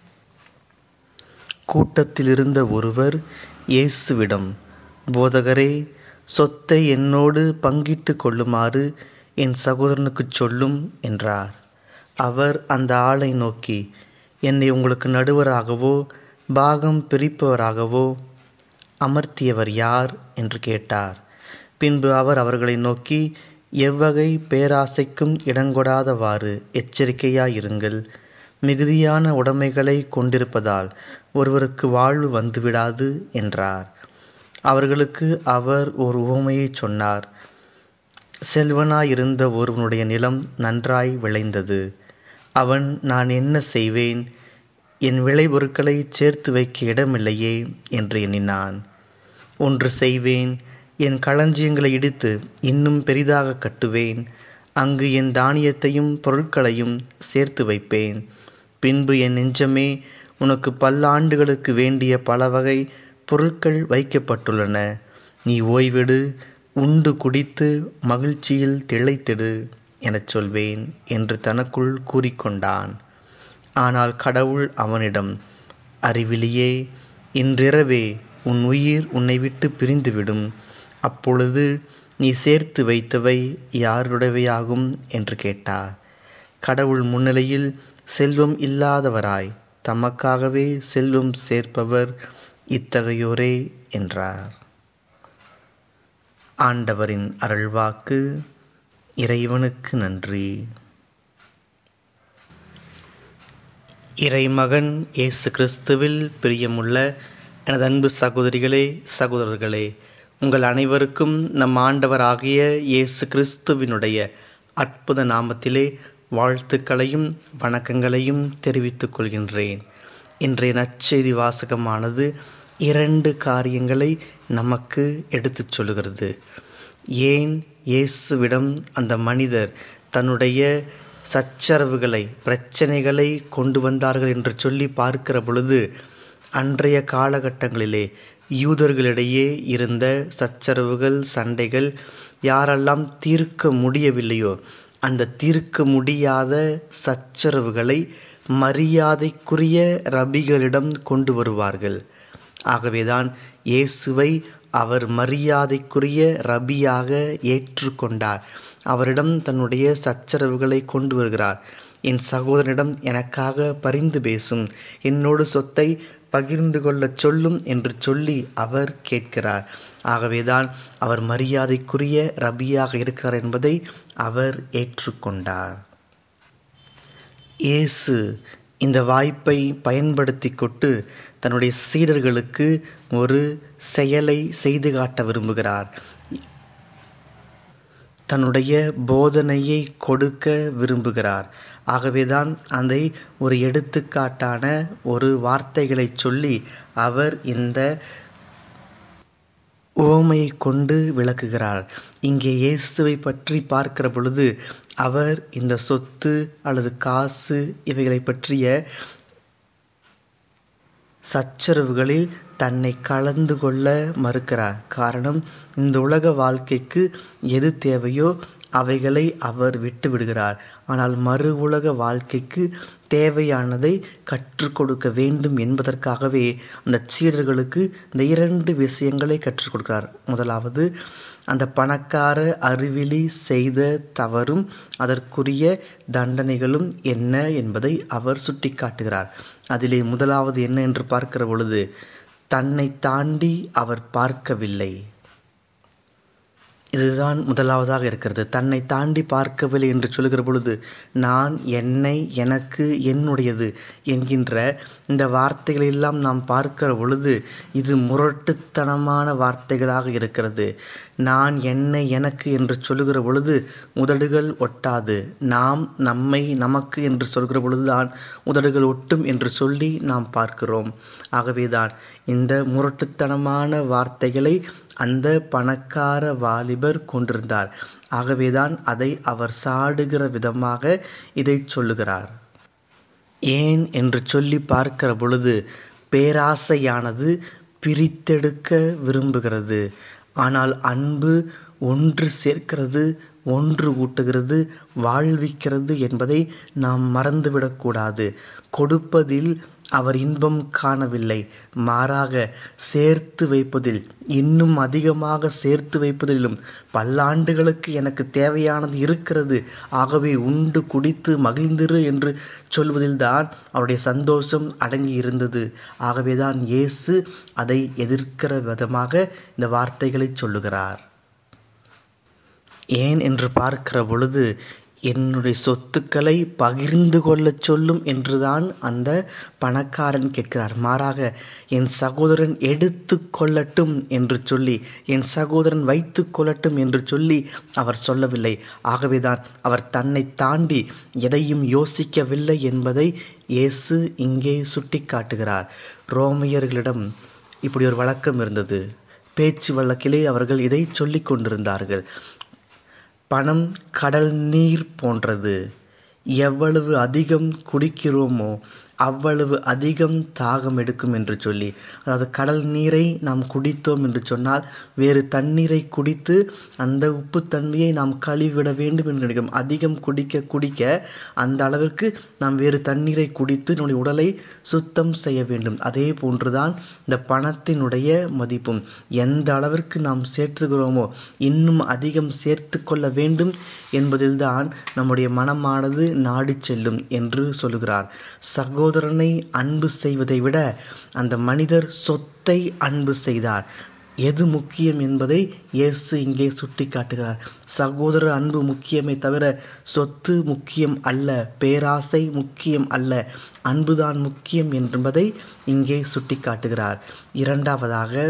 கூட்டத்திலிருந்த ஒருவர் இயேசுவிடம் போதகரே சொத்தை என்னோடு பங்கிட்டு கொள்ளுமாறு என் சகோதரனுக்குச் சொல்லும் என்றார் அவர் அந்த ஆளை நோக்கி என்னை உங்களுக்கு நடுவராகவோ பாகம் பிரிப்பவராகவோ அமர்த்தியவர் யார் என்று கேட்டார் பின்பு அவர் அவர்களை நோக்கி எவ்வகை பேராசைக்கும் இடங்கொடாதவாறு எச்சரிக்கையாயிருங்கள் மிகுதியான உடைமைகளை கொண்டிருப்பதால் ஒருவருக்கு வாழ்வு வந்துவிடாது என்றார் அவர்களுக்கு அவர் ஒரு உவமையை சொன்னார் செல்வனாயிருந்த ஒருவனுடைய நிலம் நன்றாய் விளைந்தது அவன் நான் என்ன செய்வேன் என் விளைபொருட்களை சேர்த்து வைக்க இடமில்லையே என்று எண்ணினான் ஒன்று செய்வேன் என் களஞ்சியங்களை இடித்து இன்னும் பெரிதாக கட்டுவேன் அங்கு என் தானியத்தையும் பொருட்களையும் சேர்த்து வைப்பேன் பின்பு என் நெஞ்சமே உனக்கு பல்லாண்டுகளுக்கு வேண்டிய பல வகை பொருட்கள் வைக்கப்பட்டுள்ளன நீ ஓய்வெடு உண்டு குடித்து மகிழ்ச்சியில் திளைத்திடு எனச் சொல்வேன் என்று தனக்குள் கூறிக்கொண்டான் ஆனால் கடவுள் அவனிடம் அறிவிலியே இன்றிரவே உன் உயிர் உன்னை விட்டு பிரிந்துவிடும் அப்பொழுது நீ சேர்த்து வைத்தவை யாருடையவையாகும் என்று கேட்டார் கடவுள் முன்னிலையில் செல்வம் இல்லாதவராய் தமக்காகவே செல்வம் சேர்ப்பவர் இத்தகையோரே என்றார் ஆண்டவரின் அருள்வாக்கு இறைவனுக்கு நன்றி இறைமகன் இயேசு கிறிஸ்துவில் பிரியமுள்ள எனது அன்பு சகோதரிகளே சகோதரர்களே உங்கள் அனைவருக்கும் நம் ஆண்டவராகிய இயேசு கிறிஸ்துவினுடைய அற்புத நாமத்திலே வாழ்த்துக்களையும் வணக்கங்களையும் தெரிவித்துக் கொள்கின்றேன் இன்றைய நற்செய்தி வாசகமானது இரண்டு காரியங்களை நமக்கு எடுத்துச் சொல்லுகிறது ஏன் இயேசுவிடம் அந்த மனிதர் தன்னுடைய சச்சரவுகளை பிரச்சனைகளை கொண்டு வந்தார்கள் என்று சொல்லி பார்க்கிற பொழுது அன்றைய காலகட்டங்களிலே யூதர்களிடையே இருந்த சச்சரவுகள் சண்டைகள் யாரெல்லாம் தீர்க்க முடியவில்லையோ அந்த தீர்க்க முடியாத சச்சரவுகளை மரியாதைக்குரிய ரபிகளிடம் கொண்டு வருவார்கள் ஆகவேதான் இயேசுவை அவர் மரியாதைக்குரிய ரபியாக ஏற்றுக்கொண்டார் அவரிடம் தன்னுடைய சச்சரவுகளை கொண்டு வருகிறார் என் சகோதரனிடம் எனக்காக பரிந்து பேசும் என்னோடு சொத்தை பகிர்ந்து கொள்ளச் சொல்லும் என்று சொல்லி அவர் கேட்கிறார் ஆகவேதான் அவர் மரியாதைக்குரிய ரபியாக இருக்கிறார் என்பதை அவர் ஏற்றுக்கொண்டார் இயேசு இந்த வாய்ப்பை பயன்படுத்தி கொண்டு தன்னுடைய சீடர்களுக்கு ஒரு செயலை செய்து காட்ட விரும்புகிறார் தன்னுடைய போதனையை கொடுக்க விரும்புகிறார் ஆகவேதான் அதை ஒரு எடுத்துக்காட்டான ஒரு வார்த்தைகளை சொல்லி அவர் இந்த உவமையை கொண்டு விளக்குகிறார் இங்கே இயேசுவை பற்றி பார்க்கிற பொழுது அவர் இந்த சொத்து அல்லது காசு இவைகளை பற்றிய சச்சரவுகளில் தன்னை கலந்து கொள்ள மறுக்கிறார் காரணம் இந்த உலக வாழ்க்கைக்கு எது தேவையோ அவைகளை அவர் விட்டு விடுகிறார் ஆனால் மறு உலக வாழ்க்கைக்கு தேவையானதை கற்றுக் கொடுக்க வேண்டும் என்பதற்காகவே அந்த சீடர்களுக்கு இந்த இரண்டு விஷயங்களை கற்றுக் கொடுக்கிறார் முதலாவது அந்த பணக்கார அறிவிலி செய்த தவறும் அதற்குரிய தண்டனைகளும் என்ன என்பதை அவர் சுட்டிக்காட்டுகிறார் அதிலே முதலாவது என்ன என்று பார்க்கிற பொழுது தன்னை தாண்டி அவர் பார்க்கவில்லை இதுதான் முதலாவதாக இருக்கிறது தன்னை தாண்டி பார்க்கவில்லை என்று சொல்லுகிற பொழுது நான் என்னை எனக்கு என்னுடையது என்கின்ற இந்த வார்த்தைகளை எல்லாம் நாம் பார்க்கிற பொழுது இது முரட்டுத்தனமான வார்த்தைகளாக இருக்கிறது நான் என்னை எனக்கு என்று சொல்லுகிற பொழுது உதடுகள் ஒட்டாது நாம் நம்மை நமக்கு என்று சொல்கிற பொழுதுதான் உதடுகள் ஒட்டும் என்று சொல்லி நாம் பார்க்கிறோம் ஆகவேதான் இந்த முரட்டுத்தனமான வார்த்தைகளை அந்த பணக்கார வாலிபர் கொண்டிருந்தார் ஆகவேதான் அதை அவர் சாடுகிற விதமாக இதை சொல்லுகிறார் ஏன் என்று சொல்லி பார்க்கிற பொழுது பேராசையானது பிரித்தெடுக்க விரும்புகிறது ஆனால் அன்பு ஒன்று சேர்க்கிறது ஒன்று ஊட்டுகிறது வாழ்விக்கிறது என்பதை நாம் மறந்துவிடக்கூடாது கொடுப்பதில் அவர் இன்பம் காணவில்லை மாறாக சேர்த்து வைப்பதில் இன்னும் அதிகமாக சேர்த்து வைப்பதிலும் பல்லாண்டுகளுக்கு எனக்கு தேவையானது இருக்கிறது ஆகவே உண்டு குடித்து மகிழ்ந்திரு என்று சொல்வதில்தான் அவருடைய சந்தோஷம் அடங்கி இருந்தது ஆகவேதான் இயேசு அதை எதிர்க்கிற விதமாக இந்த வார்த்தைகளை சொல்லுகிறார் ஏன் என்று பார்க்கிற பொழுது என்னுடைய சொத்துக்களை பகிர்ந்து கொள்ளச் சொல்லும் என்றுதான் அந்த பணக்காரன் கேட்கிறார் மாறாக என் சகோதரன் எடுத்து கொள்ளட்டும் என்று சொல்லி என் சகோதரன் வைத்து கொள்ளட்டும் என்று சொல்லி அவர் சொல்லவில்லை ஆகவேதான் அவர் தன்னை தாண்டி எதையும் யோசிக்கவில்லை என்பதை இயேசு இங்கே சுட்டி காட்டுகிறார் ரோமியர்களிடம் இப்படி ஒரு வழக்கம் இருந்தது பேச்சு வழக்கிலே அவர்கள் இதை சொல்லிக் கொண்டிருந்தார்கள் பணம் கடல் நீர் போன்றது எவ்வளவு அதிகம் குடிக்கிறோமோ அவ்வளவு அதிகம் தாகம் எடுக்கும் என்று சொல்லி அதாவது கடல் நீரை நாம் குடித்தோம் என்று சொன்னால் வேறு தண்ணீரை குடித்து அந்த உப்பு தன்மையை நாம் கழுவிவிட வேண்டும் என்று நினைக்கும் அதிகம் குடிக்க குடிக்க அந்த அளவிற்கு நாம் வேறு தண்ணீரை குடித்து நம்முடைய உடலை சுத்தம் செய்ய வேண்டும் அதே போன்றுதான் இந்த பணத்தினுடைய மதிப்பும் எந்த அளவிற்கு நாம் சேர்த்துகிறோமோ இன்னும் அதிகம் சேர்த்து கொள்ள வேண்டும் என்பதில்தான் நம்முடைய மனமானது நாடி செல்லும் என்று சொல்லுகிறார் சகோதரனை அன்பு செய்வதை விட அந்த மனிதர் சொத்தை அன்பு செய்தார் எது முக்கியம் என்பதை இயேசு இங்கே சுட்டி காட்டுகிறார் சகோதர அன்பு முக்கியமே தவிர சொத்து முக்கியம் அல்ல பேராசை முக்கியம் அல்ல அன்புதான் முக்கியம் என்பதை இங்கே சுட்டி காட்டுகிறார் இரண்டாவதாக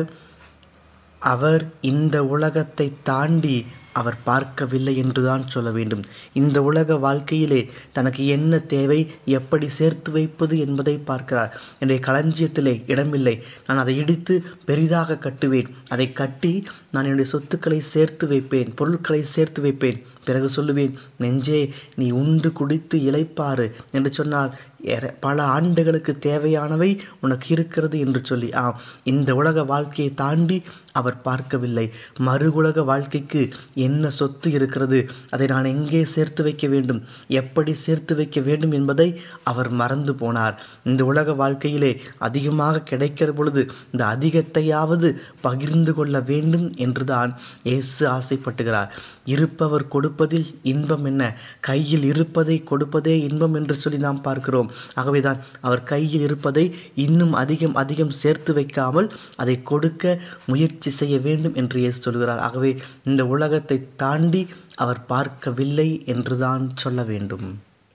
அவர் இந்த உலகத்தை தாண்டி அவர் பார்க்கவில்லை என்றுதான் சொல்ல வேண்டும் இந்த உலக வாழ்க்கையிலே தனக்கு என்ன தேவை எப்படி சேர்த்து வைப்பது என்பதை பார்க்கிறார் என்னுடைய களஞ்சியத்திலே இடமில்லை நான் அதை இடித்து பெரிதாக கட்டுவேன் அதை கட்டி நான் என்னுடைய சொத்துக்களை சேர்த்து வைப்பேன் பொருட்களை சேர்த்து வைப்பேன் பிறகு சொல்லுவேன் நெஞ்சே நீ உண்டு குடித்து இளைப்பாறு என்று சொன்னால் ஏற- பல ஆண்டுகளுக்கு தேவையானவை உனக்கு இருக்கிறது என்று சொல்லி ஆம் இந்த உலக வாழ்க்கையை தாண்டி அவர் பார்க்கவில்லை மறு உலக வாழ்க்கைக்கு என்ன சொத்து இருக்கிறது அதை நான் எங்கே சேர்த்து வைக்க வேண்டும் எப்படி சேர்த்து வைக்க வேண்டும் என்பதை அவர் மறந்து போனார் இந்த உலக வாழ்க்கையிலே அதிகமாக கிடைக்கிற பொழுது இந்த அதிகத்தையாவது பகிர்ந்து கொள்ள வேண்டும் என்றுதான் இயேசு ஆசைப்பட்டுகிறார் இருப்பவர் கொடுப்பதில் இன்பம் என்ன கையில் இருப்பதை கொடுப்பதே இன்பம் என்று சொல்லி நாம் பார்க்கிறோம் ஆகவேதான் அவர் கையில் இருப்பதை இன்னும் அதிகம் அதிகம் சேர்த்து வைக்காமல் அதை கொடுக்க முயற்சி செய்ய வேண்டும் என்று இயேசு சொல்கிறார் ஆகவே இந்த உலகத்தை தாண்டி அவர் பார்க்கவில்லை என்றுதான் சொல்ல வேண்டும்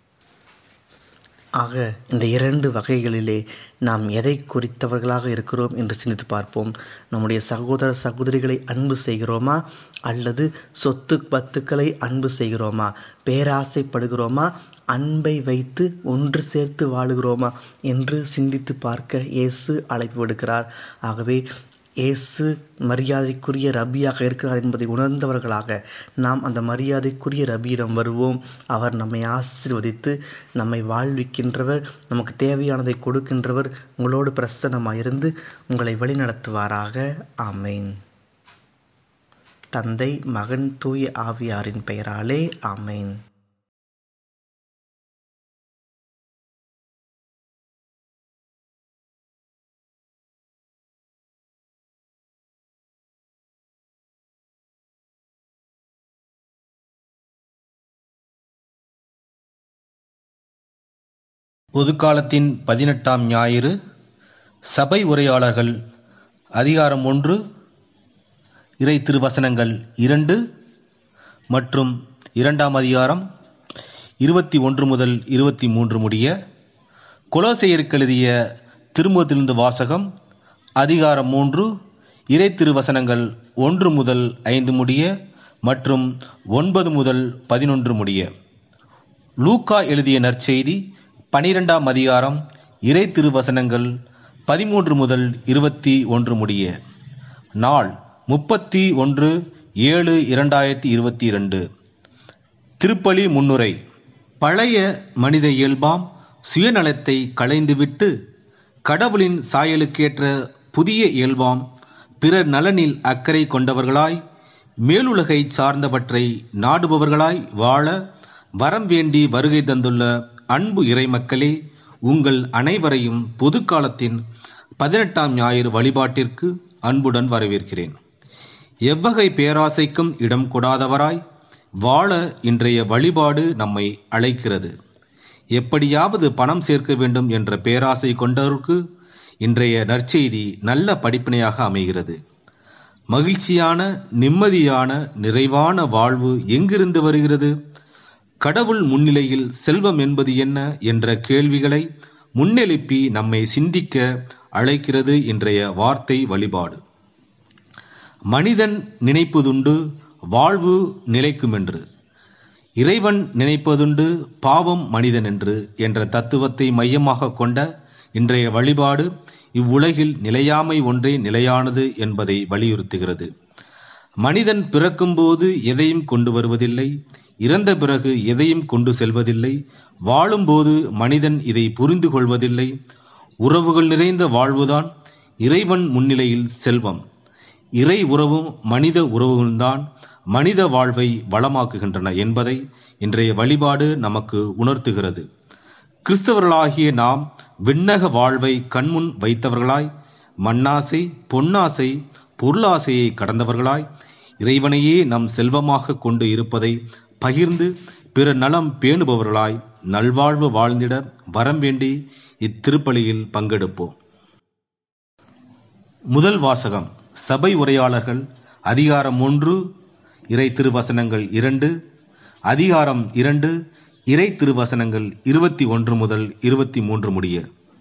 ஆக இந்த இரண்டு வகைகளிலே நாம் எதை குறித்தவர்களாக இருக்கிறோம் என்று சிந்தித்து பார்ப்போம் நம்முடைய சகோதர சகோதரிகளை அன்பு செய்கிறோமா அல்லது சொத்து பத்துக்களை அன்பு செய்கிறோமா பேராசைப்படுகிறோமா அன்பை வைத்து ஒன்று சேர்த்து வாழுகிறோமா என்று சிந்தித்து பார்க்க இயேசு அழைப்பு விடுக்கிறார் ஆகவே இயேசு மரியாதைக்குரிய ரபியாக இருக்கிறார் என்பதை உணர்ந்தவர்களாக நாம் அந்த மரியாதைக்குரிய ரபியிடம் வருவோம் அவர் நம்மை ஆசீர்வதித்து நம்மை வாழ்விக்கின்றவர் நமக்கு தேவையானதை கொடுக்கின்றவர் உங்களோடு பிரசன்னமாயிருந்து உங்களை வழிநடத்துவாராக ஆமென் தந்தை மகன் தூய ஆவியாரின் பெயராலே ஆமென் பொதுக்காலத்தின் பதினெட்டாம் ஞாயிறு சபை உரையாளர்கள் அதிகாரம் ஒன்று இறை திருவசனங்கள் இரண்டு மற்றும் இரண்டாம் அதிகாரம் இருபத்தி ஒன்று முதல் இருபத்தி மூன்று முடிய கொலோசையருக்கு எழுதிய திருமுகத்திலிருந்து வாசகம் அதிகாரம் மூன்று இறை திருவசனங்கள் ஒன்று முதல் ஐந்து முடிய மற்றும் ஒன்பது முதல் பதினொன்று முடிய லூக்கா எழுதிய நற்செய்தி பனிரெண்டாம் அதிகாரம் இறை திருவசனங்கள் பதிமூன்று முதல் இருபத்தி ஒன்று முடிய நாள் முப்பத்தி ஒன்று ஏழு இரண்டாயிரத்தி இருபத்தி இரண்டு திருப்பலி முன்னுரை பழைய மனித இயல்பாம் சுயநலத்தை களைந்துவிட்டு கடவுளின் சாயலுக்கேற்ற புதிய இயல்பாம் பிறர் நலனில் அக்கறை கொண்டவர்களாய் மேலுலகை சார்ந்தவற்றை நாடுபவர்களாய் வாழ வரம் வேண்டி வருகை தந்துள்ள அன்பு இறைமக்களே உங்கள் அனைவரையும் பொதுக்காலத்தின் பதினெட்டாம் ஞாயிறு வழிபாட்டிற்கு அன்புடன் வரவேற்கிறேன் எவ்வகை பேராசைக்கும் இடம் கொடாதவராய் வாழ இன்றைய வழிபாடு நம்மை அழைக்கிறது எப்படியாவது பணம் சேர்க்க வேண்டும் என்ற பேராசை கொண்டவருக்கு இன்றைய நற்செய்தி நல்ல படிப்பினையாக அமைகிறது மகிழ்ச்சியான நிம்மதியான நிறைவான வாழ்வு எங்கிருந்து வருகிறது கடவுள் முன்னிலையில் செல்வம் என்பது என்ன என்ற கேள்விகளை முன்னெழுப்பி நம்மை சிந்திக்க அழைக்கிறது இன்றைய வார்த்தை வழிபாடு மனிதன் நினைப்பதுண்டு வாழ்வு நிலைக்கும் என்று இறைவன் நினைப்பதுண்டு பாவம் மனிதன் என்று என்ற தத்துவத்தை மையமாக கொண்ட இன்றைய வழிபாடு இவ்வுலகில் நிலையாமை ஒன்றே நிலையானது என்பதை வலியுறுத்துகிறது மனிதன் பிறக்கும்போது எதையும் கொண்டு வருவதில்லை இறந்த பிறகு எதையும் கொண்டு செல்வதில்லை வாழும்போது மனிதன் இதை புரிந்து கொள்வதில்லை உறவுகள் நிறைந்த வாழ்வுதான் இறைவன் முன்னிலையில் செல்வம் இறை உறவும் மனித உறவுகள்தான் மனித வாழ்வை வளமாக்குகின்றன என்பதை இன்றைய வழிபாடு நமக்கு உணர்த்துகிறது கிறிஸ்தவர்களாகிய நாம் விண்ணக வாழ்வை கண்முன் வைத்தவர்களாய் மண்ணாசை பொன்னாசை பொருளாசையை கடந்தவர்களாய் இறைவனையே நம் செல்வமாக கொண்டு இருப்பதை பகிர்ந்து பிற நலம் பேணுபவர்களாய் நல்வாழ்வு வாழ்ந்திட வரம் வேண்டி இத்திருப்பலியில் பங்கெடுப்போம் முதல் வாசகம் சபை உரையாளர்கள் அதிகாரம் ஒன்று இறை திருவசனங்கள் இரண்டு அதிகாரம் இரண்டு இறை திருவசனங்கள் இருபத்தி ஒன்று முதல் இருபத்தி மூன்று முடிய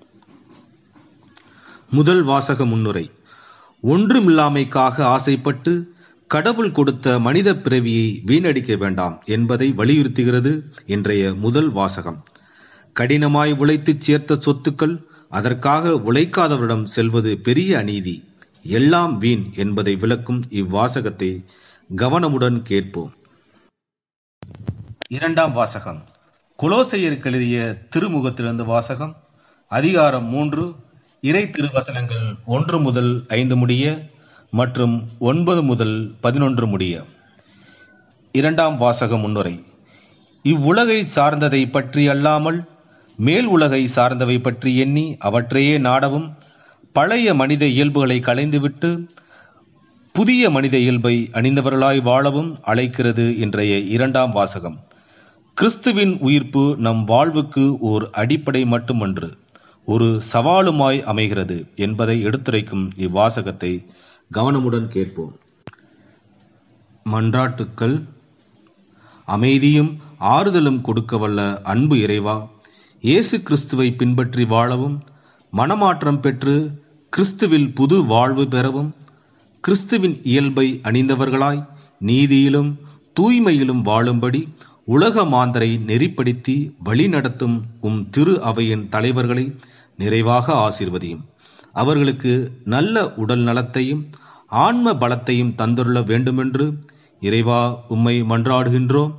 முதல் வாசக முன்னுரை ஒன்றுமில்லாமைக்காக ஆசைப்பட்டு கடவுள் கொடுத்த மனித பிறவியை வீணடிக்க வேண்டாம் என்பதை வலியுறுத்துகிறது இன்றைய முதல் வாசகம் கடினமாய் உழைத்துச் சேர்த்த சொத்துக்கள் அதற்காக உழைக்காதவரிடம் செல்வது பெரிய அநீதி எல்லாம் வீண் என்பதை விளக்கும் இவ்வாசகத்தை கவனமுடன் கேட்போம் இரண்டாம் வாசகம் குலோசையருக்கு எழுதிய திருமுகத்திலிருந்து வாசகம் அதிகாரம் மூன்று இறை திருவசனங்கள் ஒன்று முதல் ஐந்து முடிய மற்றும் ஒன்பது முதல் பதினொன்று முடிய இரண்டாம் வாசக முன்னுரை இவ்வுலகை சார்ந்ததை பற்றி அல்லாமல் மேல் உலகை சார்ந்தவை பற்றி எண்ணி அவற்றையே நாடவும் பழைய மனித இயல்புகளை களைந்துவிட்டு புதிய மனித இயல்பை அணிந்தவர்களாய் வாழவும் அழைக்கிறது இன்றைய இரண்டாம் வாசகம் கிறிஸ்துவின் உயிர்ப்பு நம் வாழ்வுக்கு ஓர் அடிப்படை மட்டுமன்று ஒரு சவாலுமாய் அமைகிறது என்பதை எடுத்துரைக்கும் இவ்வாசகத்தை கவனமுடன் கேட்போம் மன்றாட்டுக்கள் அமைதியும் ஆறுதலும் கொடுக்க வல்ல அன்பு இறைவா இயேசு கிறிஸ்துவை பின்பற்றி வாழவும் மனமாற்றம் பெற்று கிறிஸ்துவில் புது வாழ்வு பெறவும் கிறிஸ்துவின் இயல்பை அணிந்தவர்களாய் நீதியிலும் தூய்மையிலும் வாழும்படி உலக மாந்தரை நெறிப்படுத்தி வழிநடத்தும் உம் திரு அவையின் தலைவர்களை நிறைவாக ஆசீர்வதியும் அவர்களுக்கு நல்ல உடல் நலத்தையும் ஆன்ம பலத்தையும் தந்துள்ள வேண்டுமென்று இறைவா உம்மை மன்றாடுகின்றோம்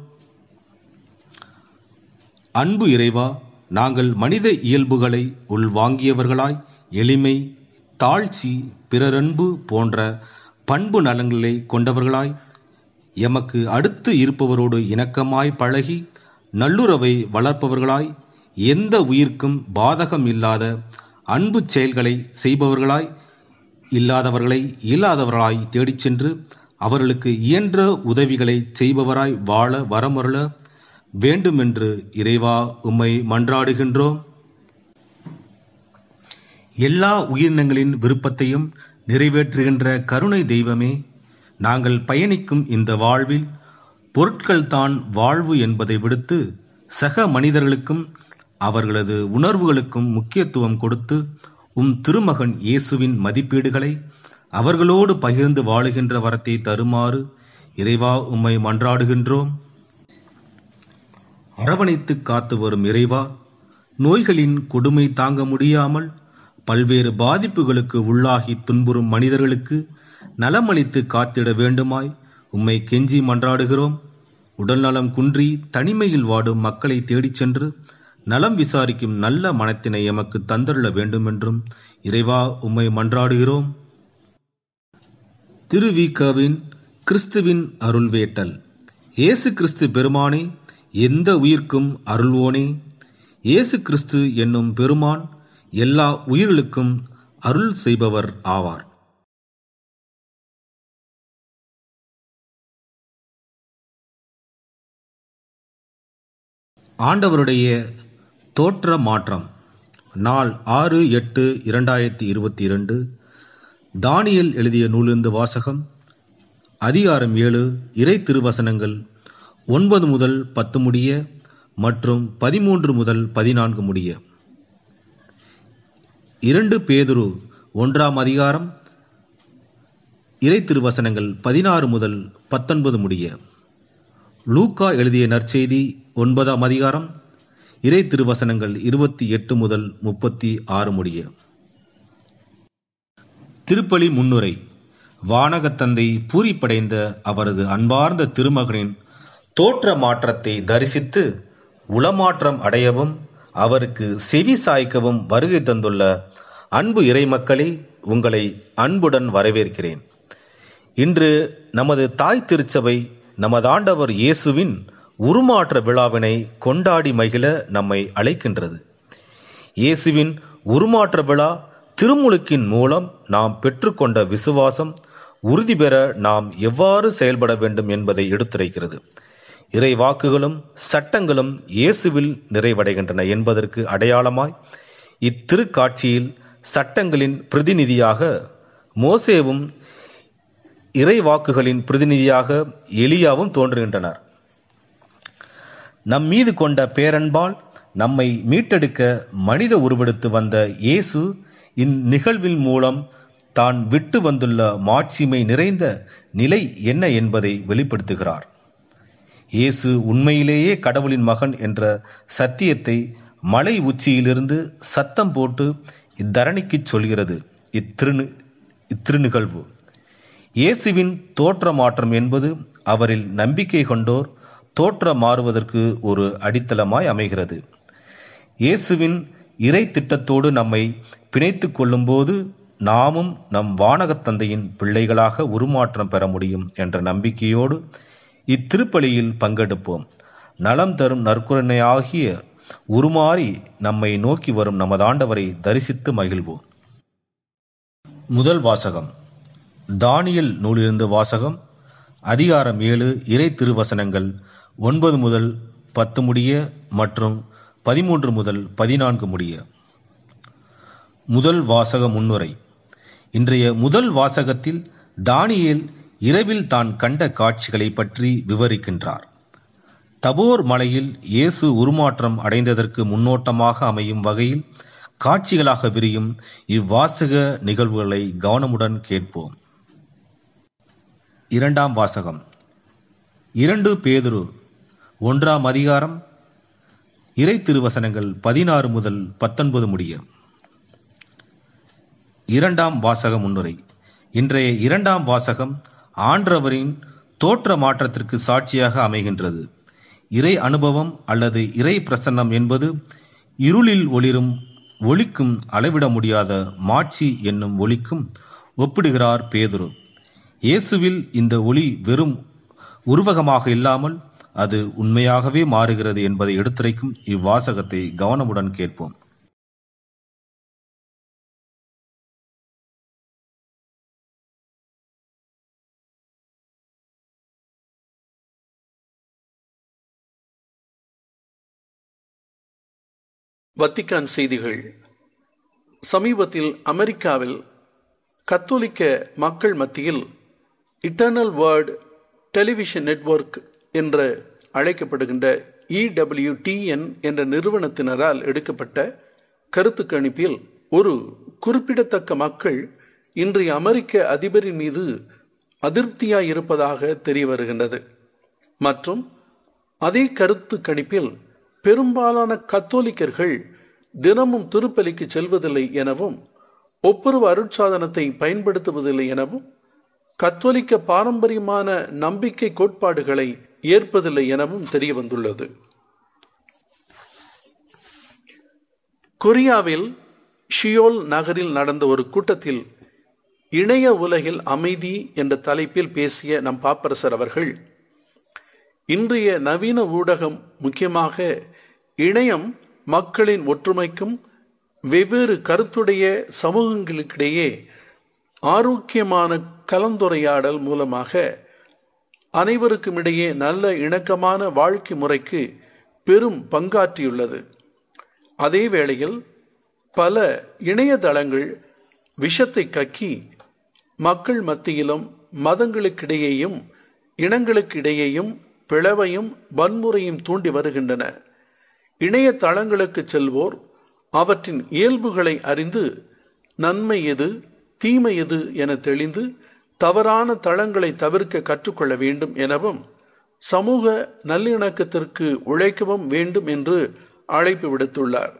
அன்பு இறைவா நாங்கள் மனித இயல்புகளை உள்வாங்கியவர்களாய் எளிமை தாழ்ச்சி பிறரன்பு போன்ற பண்பு நலன்களை கொண்டவர்களாய் எமக்கு அடுத்து இருப்பவரோடு இணக்கமாய் பழகி நல்லுறவை வளர்ப்பவர்களாய் எந்த உயிர்க்கும் பாதகம் இல்லாத அன்பு செயல்களை செய்பவர்களாய் இல்லாதவர்களை இல்லாதவர்களாய் தேடிச் சென்று அவர்களுக்கு இயன்ற உதவிகளை செய்பவராய் வாழ வரமருள வேண்டுமென்று இறைவா உம்மை மன்றாடுகின்றோம் எல்லா உயிரினங்களின் விருப்பத்தையும் நிறைவேற்றுகின்ற கருணை தெய்வமே நாங்கள் பயணிக்கும் இந்த வாழ்வில் பொருட்கள் தான் வாழ்வு என்பதை விடுத்து சக மனிதர்களுக்கும் அவர்களது உணர்வுகளுக்கும் முக்கியத்துவம் கொடுத்து உம் திருமகன் இயேசுவின் மதிப்பீடுகளை அவர்களோடு பகிர்ந்து வாழுகின்ற வரத்தை தருமாறு இறைவா உம்மை மன்றாடுகின்றோம் அரவணைத்து காத்து வரும் இறைவா நோய்களின் கொடுமை தாங்க முடியாமல் பல்வேறு பாதிப்புகளுக்கு உள்ளாகி துன்புறும் மனிதர்களுக்கு நலமளித்து காத்திட வேண்டுமாய் உம்மை கெஞ்சி மன்றாடுகிறோம் உடல்நலம் குன்றி தனிமையில் வாடும் மக்களை தேடிச் சென்று நலம் விசாரிக்கும் நல்ல மனத்தினை எமக்கு தந்தருள வேண்டுமென்றும் இறைவா உம்மை மன்றாடுகிறோம் திருவிகவின் கிறிஸ்துவின் அருள் வேட்டல் இயேசு கிறிஸ்து பெருமானே எந்த உயிர்க்கும் அருள்வோனே இயேசு கிறிஸ்து என்னும் பெருமான் எல்லா உயிர்களுக்கும் அருள் செய்பவர் ஆவார் ஆண்டவருடைய தோற்ற மாற்றம் நாள் ஆறு எட்டு இரண்டாயிரத்தி இருபத்தி இரண்டு தானியல் எழுதிய நூலிருந்து வாசகம் அதிகாரம் ஏழு இறை திருவசனங்கள் ஒன்பது முதல் பத்து முடிய மற்றும் பதிமூன்று முதல் பதினான்கு முடிய இரண்டு பேதுரு ஒன்றாம் அதிகாரம் இறை திருவசனங்கள் பதினாறு முதல் பத்தொன்பது முடிய லூக்கா எழுதிய நற்செய்தி ஒன்பதாம் அதிகாரம் இறை திருவசனங்கள் இருபத்தி எட்டு முதல் முப்பத்தி ஆறு முடிய திருப்பலி முன்னுரை வானகத்தந்தை பூரிப்படைந்த அவரது அன்பார்ந்த திருமகனின் தோற்ற மாற்றத்தை தரிசித்து உளமாற்றம் அடையவும் அவருக்கு செவி சாய்க்கவும் வருகை தந்துள்ள அன்பு இறைமக்களே உங்களை அன்புடன் வரவேற்கிறேன் இன்று நமது தாய் திருச்சபை நமது ஆண்டவர் இயேசுவின் உருமாற்ற விழாவினை கொண்டாடி மகிழ நம்மை அழைக்கின்றது இயேசுவின் உருமாற்ற விழா திருமுழுக்கின் மூலம் நாம் பெற்றுக்கொண்ட விசுவாசம் உறுதி பெற நாம் எவ்வாறு செயல்பட வேண்டும் என்பதை எடுத்துரைக்கிறது இறை வாக்குகளும் சட்டங்களும் இயேசுவில் நிறைவடைகின்றன என்பதற்கு அடையாளமாய் இத்திருக்காட்சியில் சட்டங்களின் பிரதிநிதியாக மோசேவும் இறை வாக்குகளின் பிரதிநிதியாக எலியாவும் தோன்றுகின்றனர் நம் மீது கொண்ட பேரன்பால் நம்மை மீட்டெடுக்க மனித உருவெடுத்து வந்த இயேசு இந்நிகழ்வின் மூலம் தான் விட்டு வந்துள்ள மாட்சிமை நிறைந்த நிலை என்ன என்பதை வெளிப்படுத்துகிறார் இயேசு உண்மையிலேயே கடவுளின் மகன் என்ற சத்தியத்தை மலை உச்சியிலிருந்து சத்தம் போட்டு இத்தரணிக்கு சொல்கிறது இத்திருநு இத்திருநிகழ்வு இயேசுவின் தோற்ற மாற்றம் என்பது அவரில் நம்பிக்கை கொண்டோர் தோற்ற மாறுவதற்கு ஒரு அடித்தளமாய் அமைகிறது இயேசுவின் இறை திட்டத்தோடு நம்மை பிணைத்துக் கொள்ளும்போது நாமும் நம் வானகத் தந்தையின் பிள்ளைகளாக உருமாற்றம் பெற முடியும் என்ற நம்பிக்கையோடு இத்திருப்பலியில் பங்கெடுப்போம் நலம் தரும் நற்குரணையாகிய உருமாறி நம்மை நோக்கி வரும் நமது ஆண்டவரை தரிசித்து மகிழ்வோம் முதல் வாசகம் தானியல் நூலிலிருந்து வாசகம் அதிகாரம் ஏழு இறை திருவசனங்கள் ஒன்பது முதல் பத்து முடிய மற்றும் பதிமூன்று முதல் பதினான்கு முடிய முதல் வாசக முன்னுரை இன்றைய முதல் வாசகத்தில் தானியேல் இரவில் தான் கண்ட காட்சிகளை பற்றி விவரிக்கின்றார் தபோர் மலையில் இயேசு உருமாற்றம் அடைந்ததற்கு முன்னோட்டமாக அமையும் வகையில் காட்சிகளாக விரியும் இவ்வாசக நிகழ்வுகளை கவனமுடன் கேட்போம் இரண்டாம் வாசகம் இரண்டு பேதுரு ஒன்றாம் அதிகாரம் இறை திருவசனங்கள் பதினாறு முதல் பத்தொன்பது முடிய இரண்டாம் வாசக முன்னுரை இன்றைய இரண்டாம் வாசகம் ஆண்டவரின் தோற்ற மாற்றத்திற்கு சாட்சியாக அமைகின்றது இறை அனுபவம் அல்லது இறை பிரசன்னம் என்பது இருளில் ஒளிரும் ஒளிக்கும் அளவிட முடியாத மாட்சி என்னும் ஒளிக்கும் ஒப்பிடுகிறார் பேதுரு இயேசுவில் இந்த ஒளி வெறும் உருவகமாக இல்லாமல் அது உண்மையாகவே மாறுகிறது என்பதை எடுத்துரைக்கும் இவ்வாசகத்தை கவனமுடன் கேட்போம் வத்திக்கான் செய்திகள் சமீபத்தில் அமெரிக்காவில் கத்தோலிக்க மக்கள் மத்தியில் இட்டர்னல் வேர்ட் டெலிவிஷன் நெட்வொர்க் என்று அழைக்கப்படுகின்ற இடபிள்யூடிஎன் என்ற நிறுவனத்தினரால் எடுக்கப்பட்ட கருத்து கணிப்பில் ஒரு குறிப்பிடத்தக்க மக்கள் இன்றைய அமெரிக்க அதிபரின் மீது அதிருப்தியாய் இருப்பதாக தெரிய வருகின்றது மற்றும் அதே கருத்து கணிப்பில் பெரும்பாலான கத்தோலிக்கர்கள் தினமும் திருப்பலிக்கு செல்வதில்லை எனவும் ஒப்புரவு அருட்சாதனத்தை பயன்படுத்துவதில்லை எனவும் கத்தோலிக்க பாரம்பரியமான நம்பிக்கை கோட்பாடுகளை ஏற்பதில்லை எனவும் தெரிய வந்துள்ளது கொரியாவில் ஷியோல் நகரில் நடந்த ஒரு கூட்டத்தில் இணைய உலகில் அமைதி என்ற தலைப்பில் பேசிய நம் பாப்பரசர் அவர்கள் இன்றைய நவீன ஊடகம் முக்கியமாக இணையம் மக்களின் ஒற்றுமைக்கும் வெவ்வேறு கருத்துடைய சமூகங்களுக்கிடையே ஆரோக்கியமான கலந்துரையாடல் மூலமாக அனைவருக்கும் இடையே நல்ல இணக்கமான வாழ்க்கை முறைக்கு பெரும் பங்காற்றியுள்ளது அதே வேளையில் பல இணையதளங்கள் விஷத்தை கக்கி மக்கள் மத்தியிலும் மதங்களுக்கிடையேயும் இனங்களுக்கிடையேயும் பிளவையும் வன்முறையும் தூண்டி வருகின்றன இணையதளங்களுக்கு செல்வோர் அவற்றின் இயல்புகளை அறிந்து நன்மை எது தீமை எது என தெளிந்து தவறான தளங்களை தவிர்க்க கற்றுக்கொள்ள வேண்டும் எனவும் சமூக நல்லிணக்கத்திற்கு உழைக்கவும் வேண்டும் என்று அழைப்பு விடுத்துள்ளார்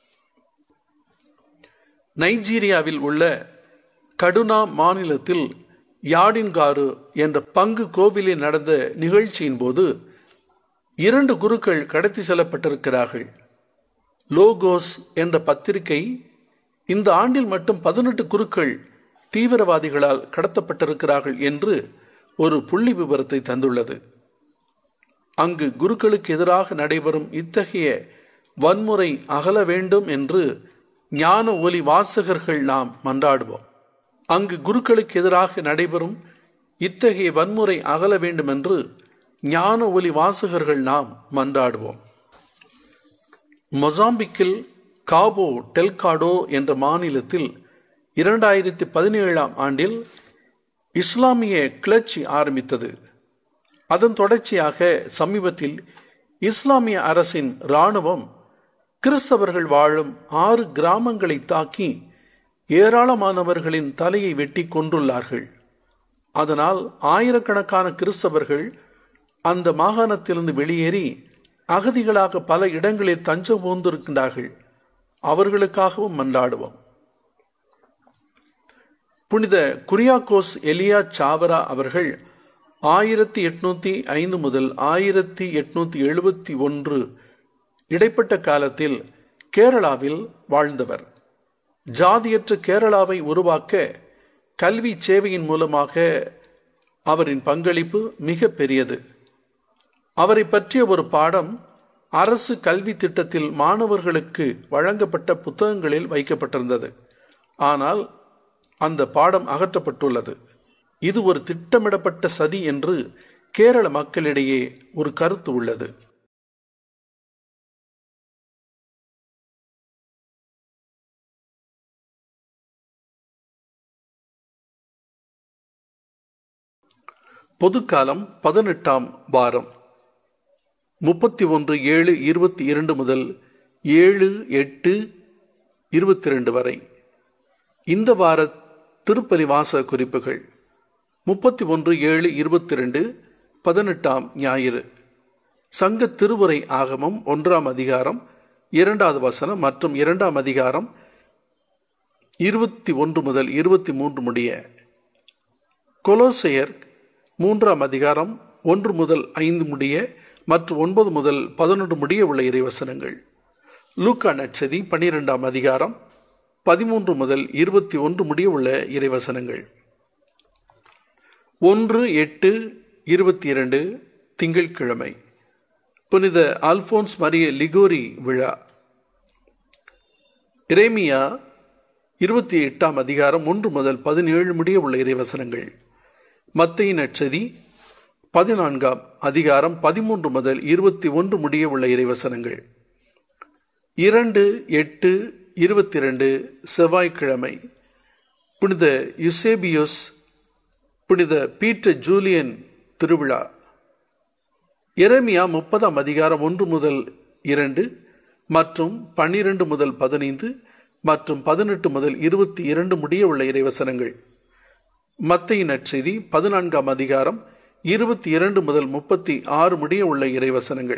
நைஜீரியாவில் உள்ள கடுனா மாநிலத்தில் யாடின்காரு என்ற பங்கு கோவிலில் நடந்த நிகழ்ச்சியின் போது இரண்டு குருக்கள் கடத்தி செல்லப்பட்டிருக்கிறார்கள் லோகோஸ் என்ற பத்திரிகை இந்த ஆண்டில் மட்டும் பதினெட்டு குருக்கள் தீவிரவாதிகளால் கடத்தப்பட்டிருக்கிறார்கள் என்று ஒரு புள்ளி விவரத்தை தந்துள்ளது அங்கு குருக்களுக்கு எதிராக நடைபெறும் இத்தகைய வன்முறை அகல வேண்டும் என்று ஞான ஒலி வாசகர்கள் நாம் மன்றாடுவோம் அங்கு குருக்களுக்கு எதிராக நடைபெறும் இத்தகைய வன்முறை அகல வேண்டும் என்று ஞான ஒலி வாசகர்கள் நாம் மன்றாடுவோம் மொசாம்பிக்கில் காபோ டெல்காடோ என்ற மாநிலத்தில் இரண்டாயிரத்தி பதினேழாம் ஆண்டில் இஸ்லாமிய கிளர்ச்சி ஆரம்பித்தது அதன் தொடர்ச்சியாக சமீபத்தில் இஸ்லாமிய அரசின் இராணுவம் கிறிஸ்தவர்கள் வாழும் ஆறு கிராமங்களை தாக்கி ஏராளமானவர்களின் தலையை வெட்டி கொன்றுள்ளார்கள் அதனால் ஆயிரக்கணக்கான கிறிஸ்தவர்கள் அந்த மாகாணத்திலிருந்து வெளியேறி அகதிகளாக பல இடங்களில் தஞ்சம் புகுந்திருக்கின்றார்கள் அவர்களுக்காகவும் மன்றாடுவோம் புனித குரியாக்கோஸ் எலியா சாவரா அவர்கள் ஆயிரத்தி எட்நூத்தி ஐந்து முதல் ஆயிரத்தி எட்நூத்தி எழுபத்தி ஒன்று இடைப்பட்ட காலத்தில் கேரளாவில் வாழ்ந்தவர் ஜாதியற்ற கேரளாவை உருவாக்க கல்வி சேவையின் மூலமாக அவரின் பங்களிப்பு மிக பெரியது அவரை பற்றிய ஒரு பாடம் அரசு கல்வி திட்டத்தில் மாணவர்களுக்கு வழங்கப்பட்ட புத்தகங்களில் வைக்கப்பட்டிருந்தது ஆனால் அந்த பாடம் அகற்றப்பட்டுள்ளது இது ஒரு திட்டமிடப்பட்ட சதி என்று கேரள மக்களிடையே ஒரு கருத்து உள்ளது பொதுக்காலம் பதினெட்டாம் வாரம் முப்பத்தி ஒன்று ஏழு இருபத்தி இரண்டு முதல் ஏழு எட்டு இருபத்தி ரெண்டு வரை இந்த வார திருப்பலி வாச குறிப்புகள் முப்பத்தி ஒன்று ஏழு இருபத்தி ரெண்டு பதினெட்டாம் ஞாயிறு சங்க திருவுரை ஆகமம் ஒன்றாம் அதிகாரம் இரண்டாவது வசனம் மற்றும் இரண்டாம் அதிகாரம் இருபத்தி ஒன்று முதல் இருபத்தி மூன்று முடிய கொலோசையர் மூன்றாம் அதிகாரம் ஒன்று முதல் ஐந்து முடிய மற்றும் ஒன்பது முதல் பதினொன்று முடிய உள்ள இறைவசனங்கள் லூக்கா நட்சதி பனிரெண்டாம் அதிகாரம் பதிமூன்று முதல் இருபத்தி ஒன்று முடிய உள்ள இறைவசனங்கள் ஒன்று எட்டு இருபத்தி இரண்டு திங்கட்கிழமை புனித அல்போன்ஸ் மரிய லிகோரி விழா இரேமியா இருபத்தி எட்டாம் அதிகாரம் ஒன்று முதல் பதினேழு முடிய உள்ள இறைவசனங்கள் மத்தையின் நட்சதி பதினான்காம் அதிகாரம் பதிமூன்று முதல் இருபத்தி ஒன்று முடிய உள்ள இறைவசனங்கள் இரண்டு எட்டு இருபத்தி இரண்டு செவ்வாய்க்கிழமை புனித யுசேபியோஸ் புனித பீட்டர் ஜூலியன் திருவிழா எரேமியா முப்பதாம் அதிகாரம் ஒன்று முதல் இரண்டு மற்றும் பன்னிரண்டு முதல் பதினைந்து மற்றும் பதினெட்டு முதல் இருபத்தி இரண்டு முடிய உள்ள இறைவசனங்கள் மத்தையின் நற்செய்தி பதினான்காம் அதிகாரம் இருபத்தி இரண்டு முதல் முப்பத்தி ஆறு முடிய உள்ள இறைவசனங்கள்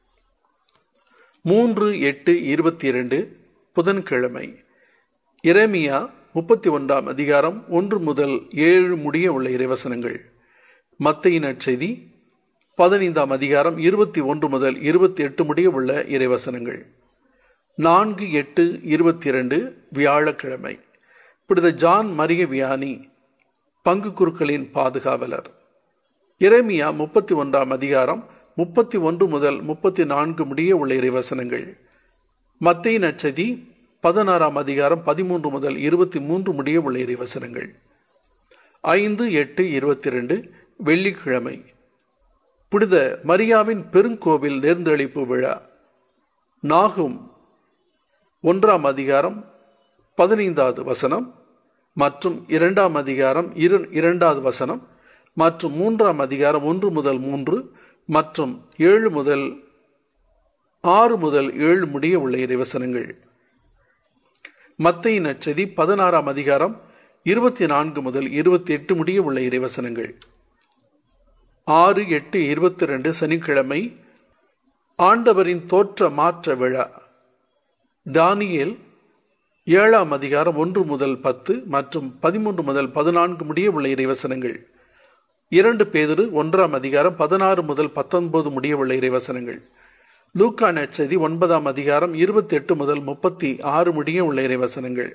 மூன்று எட்டு இருபத்தி இரண்டு புதன்கிழமை இரேமியா முப்பத்தி ஒன்றாம் அதிகாரம் ஒன்று முதல் ஏழு முடிய உள்ள இறைவசனங்கள் மத்தையின் நற்செய்தி பதினைந்தாம் அதிகாரம் இருபத்தி ஒன்று முதல் இருபத்தி எட்டு முடிய உள்ள இறைவசனங்கள் நான்கு எட்டு இருபத்தி இரண்டு வியாழக்கிழமை புனித ஜான் மரிய வியானி பங்கு குருக்களின் பாதுகாவலர் இரேமியா முப்பத்தி ஒன்றாம் அதிகாரம் முப்பத்தி ஒன்று முதல் முப்பத்தி நான்கு முடிய உள்ள இறைவசனங்கள் மத்திய நட்சதி பதினாறாம் அதிகாரம் பதிமூன்று முதல் இருபத்தி மூன்று முடிய உள்ள இறைவசனங்கள் ஐந்து எட்டு இருபத்தி ரெண்டு வெள்ளிக்கிழமை புனித மரியாவின் பெருங்கோவில் நேர்ந்தளிப்பு விழா நாகும் ஒன்றாம் அதிகாரம் பதினைந்தாவது வசனம் மற்றும் இரண்டாம் அதிகாரம் இரு இரண்டாவது வசனம் மற்றும் மூன்றாம் அதிகாரம் ஒன்று முதல் மூன்று மற்றும் ஏழு முதல் ஆறு முதல் ஏழு முடிய உள்ள இறைவசனங்கள் மத்தையின் நச்சதி பதினாறாம் அதிகாரம் இருபத்தி நான்கு முதல் இருபத்தி எட்டு முடிய உள்ள இறைவசனங்கள் ஆறு எட்டு இருபத்தி ரெண்டு சனிக்கிழமை ஆண்டவரின் தோற்ற மாற்ற விழா தானியேல் ஏழாம் அதிகாரம் ஒன்று முதல் பத்து மற்றும் பதிமூன்று முதல் பதினான்கு முடிய உள்ள இறைவசனங்கள் இரண்டு பேதிரு ஒன்றாம் அதிகாரம் பதினாறு முதல் பத்தொன்பது முடிய உள்ள இறைவசனங்கள் லூக்கா நற்செய்தி ஒன்பதாம் அதிகாரம் இருபத்தி எட்டு முதல் முப்பத்தி ஆறு முடிய உள்ள இறைவசனங்கள்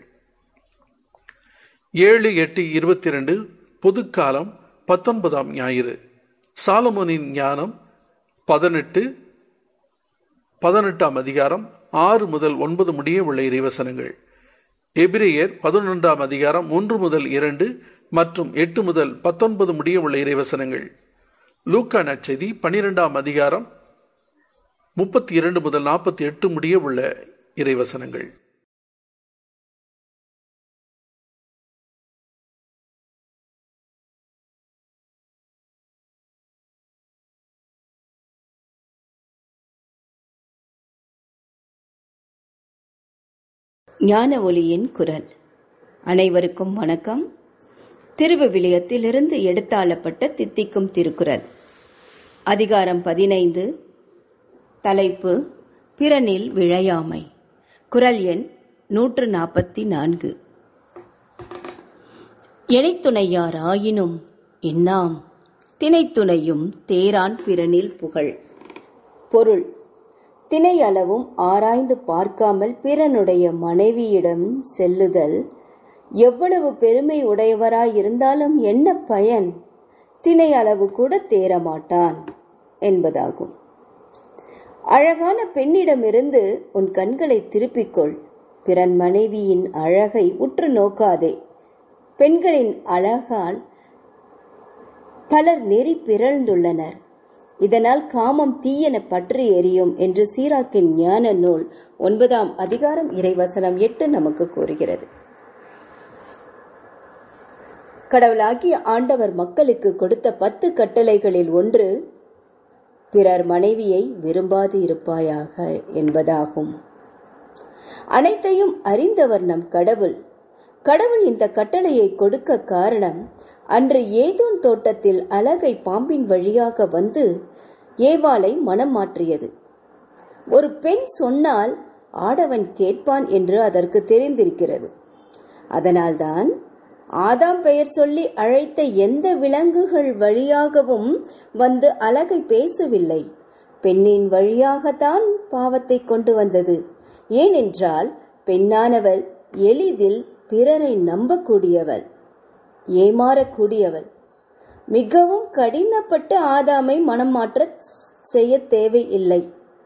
ஏழு எட்டு இருபத்தி இரண்டு பொதுக்காலம் பத்தொன்பதாம் ஞாயிறு சாலமோனின் ஞானம் பதினெட்டு பதினெட்டாம் அதிகாரம் ஆறு முதல் ஒன்பது முடிய உள்ள இறைவசனங்கள் எபிரேயர் பதினொன்றாம் அதிகாரம் ஒன்று முதல் இரண்டு மற்றும் எட்டு முதல் பத்தொன்பது முடிய உள்ள இறைவசனங்கள் லூக்கா நற்செய்தி பனிரெண்டாம் அதிகாரம் முப்பத்தி இரண்டு முதல் நாற்பத்தி எட்டு முடிய உள்ள இறைவசனங்கள் ஞான ஒளியின் குரல் அனைவருக்கும் வணக்கம் திருவிவிலியத்திலிருந்து எடுத்தாளப்பட்ட தித்திக்கும் திருக்குறள் அதிகாரம் பதினைந்து தலைப்பு பிறனில் விழையாமை குரல் எண் நூற்று நாற்பத்தி நான்கு எனைத்துணையார் ஆயினும் என்னாம் திணைத்துணையும் தேரான் பிறனில் புகழ் பொருள் திணை அளவும் ஆராய்ந்து பார்க்காமல் பிறனுடைய மனைவியிடம் செல்லுதல் எவ்வளவு பெருமை உடையவராயிருந்தாலும் என்ன பயன் திணை அளவு கூட தேரமாட்டான் என்பதாகும் அழகான பெண்ணிடமிருந்து உன் கண்களை திருப்பிக்கொள் பிறன் மனைவியின் அழகை உற்று நோக்காதே பெண்களின் அழகால் பலர் நெறி பிறழ்ந்துள்ளனர் இதனால் காமம் தீயென பற்றி எரியும் என்று சீராக்கின் ஞான நூல் ஒன்பதாம் அதிகாரம் இறைவசனம் எட்டு நமக்கு கூறுகிறது கடவுளாகிய ஆண்டவர் மக்களுக்கு கொடுத்த பத்து கட்டளைகளில் ஒன்று பிறர் மனைவியை விரும்பாது இருப்பாயாக என்பதாகும் அனைத்தையும் அறிந்தவர் நம் கடவுள் கடவுள் இந்த கட்டளையை கொடுக்க காரணம் அன்று ஏதோன் தோட்டத்தில் அலகை பாம்பின் வழியாக வந்து ஏவாளை மனம் மாற்றியது ஒரு பெண் சொன்னால் ஆடவன் கேட்பான் என்று அதற்கு தெரிந்திருக்கிறது அதனால்தான் ஆதாம் பெயர் சொல்லி அழைத்த எந்த விலங்குகள் வழியாகவும் வந்து அலகை பேசவில்லை பெண்ணின் வழியாகத்தான் பாவத்தை கொண்டு வந்தது ஏனென்றால் பெண்ணானவள் எளிதில் பிறரை நம்பக்கூடியவள் ஏமாறக்கூடியவள் மிகவும் கடினப்பட்டு ஆதாமை மனம் மாற்ற செய்ய தேவையில்லை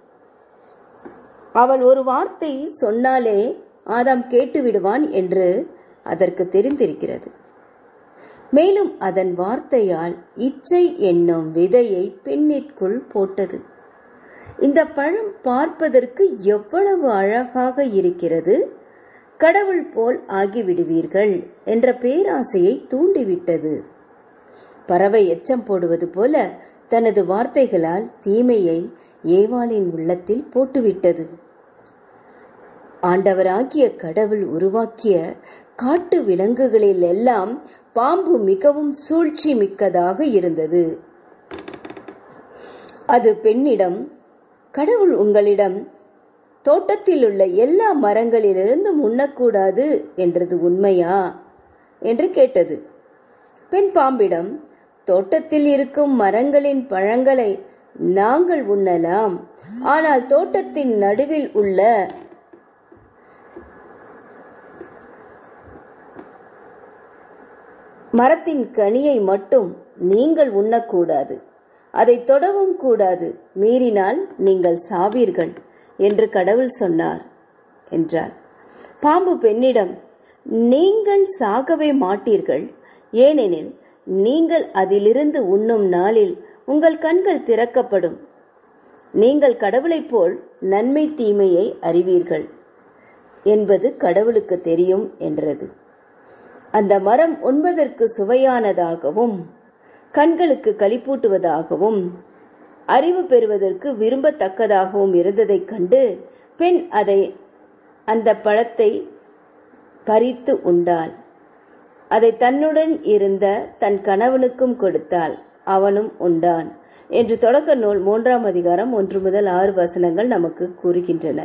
அவள் ஒரு வார்த்தை சொன்னாலே ஆதாம் கேட்டு விடுவான் என்று அதற்கு தெரிந்திருக்கிறது மேலும் அதன் வார்த்தையால் இச்சை என்னும் விதையை பெண்ணிற்குள் போட்டது இந்த பழம் பார்ப்பதற்கு எவ்வளவு அழகாக இருக்கிறது கடவுள் போல் ஆகிவிடுவீர்கள் என்ற பேராசையை தூண்டிவிட்டது பறவை எச்சம் போடுவது போல தனது வார்த்தைகளால் தீமையை ஏவாளின் உள்ளத்தில் போட்டுவிட்டது ஆண்டவராகிய கடவுள் உருவாக்கிய காட்டு விலங்குகளில் எல்லாம் பாம்பு மிகவும் சூழ்ச்சி மிக்கதாக இருந்தது அது பெண்ணிடம் கடவுள் உங்களிடம் தோட்டத்தில் உள்ள எல்லா மரங்களிலிருந்தும் உண்ணக்கூடாது என்றது உண்மையா என்று கேட்டது பெண் பாம்பிடம் தோட்டத்தில் இருக்கும் மரங்களின் பழங்களை நாங்கள் உண்ணலாம் ஆனால் தோட்டத்தின் நடுவில் உள்ள மரத்தின் கனியை மட்டும் நீங்கள் உண்ணக்கூடாது அதை தொடவும் கூடாது மீறினால் நீங்கள் சாவீர்கள் என்று கடவுள் சொன்னார் என்றார் பாம்பு பெண்ணிடம் நீங்கள் சாகவே மாட்டீர்கள் ஏனெனில் நீங்கள் அதிலிருந்து உண்ணும் நாளில் உங்கள் கண்கள் திறக்கப்படும் நீங்கள் கடவுளைப் போல் நன்மை தீமையை அறிவீர்கள் என்பது கடவுளுக்கு தெரியும் என்றது அந்த மரம் உண்பதற்கு சுவையானதாகவும் கண்களுக்கு களிப்பூட்டுவதாகவும் அறிவு பெறுவதற்கு விரும்பத்தக்கதாகவும் இருந்ததைக் கண்டு பெண் அதை அந்த பழத்தை பறித்து உண்டாள் அதை தன்னுடன் இருந்த தன் கணவனுக்கும் கொடுத்தாள் அவனும் உண்டான் என்று தொடக்க நூல் மூன்றாம் அதிகாரம் ஒன்று முதல் ஆறு வசனங்கள் நமக்கு கூறுகின்றன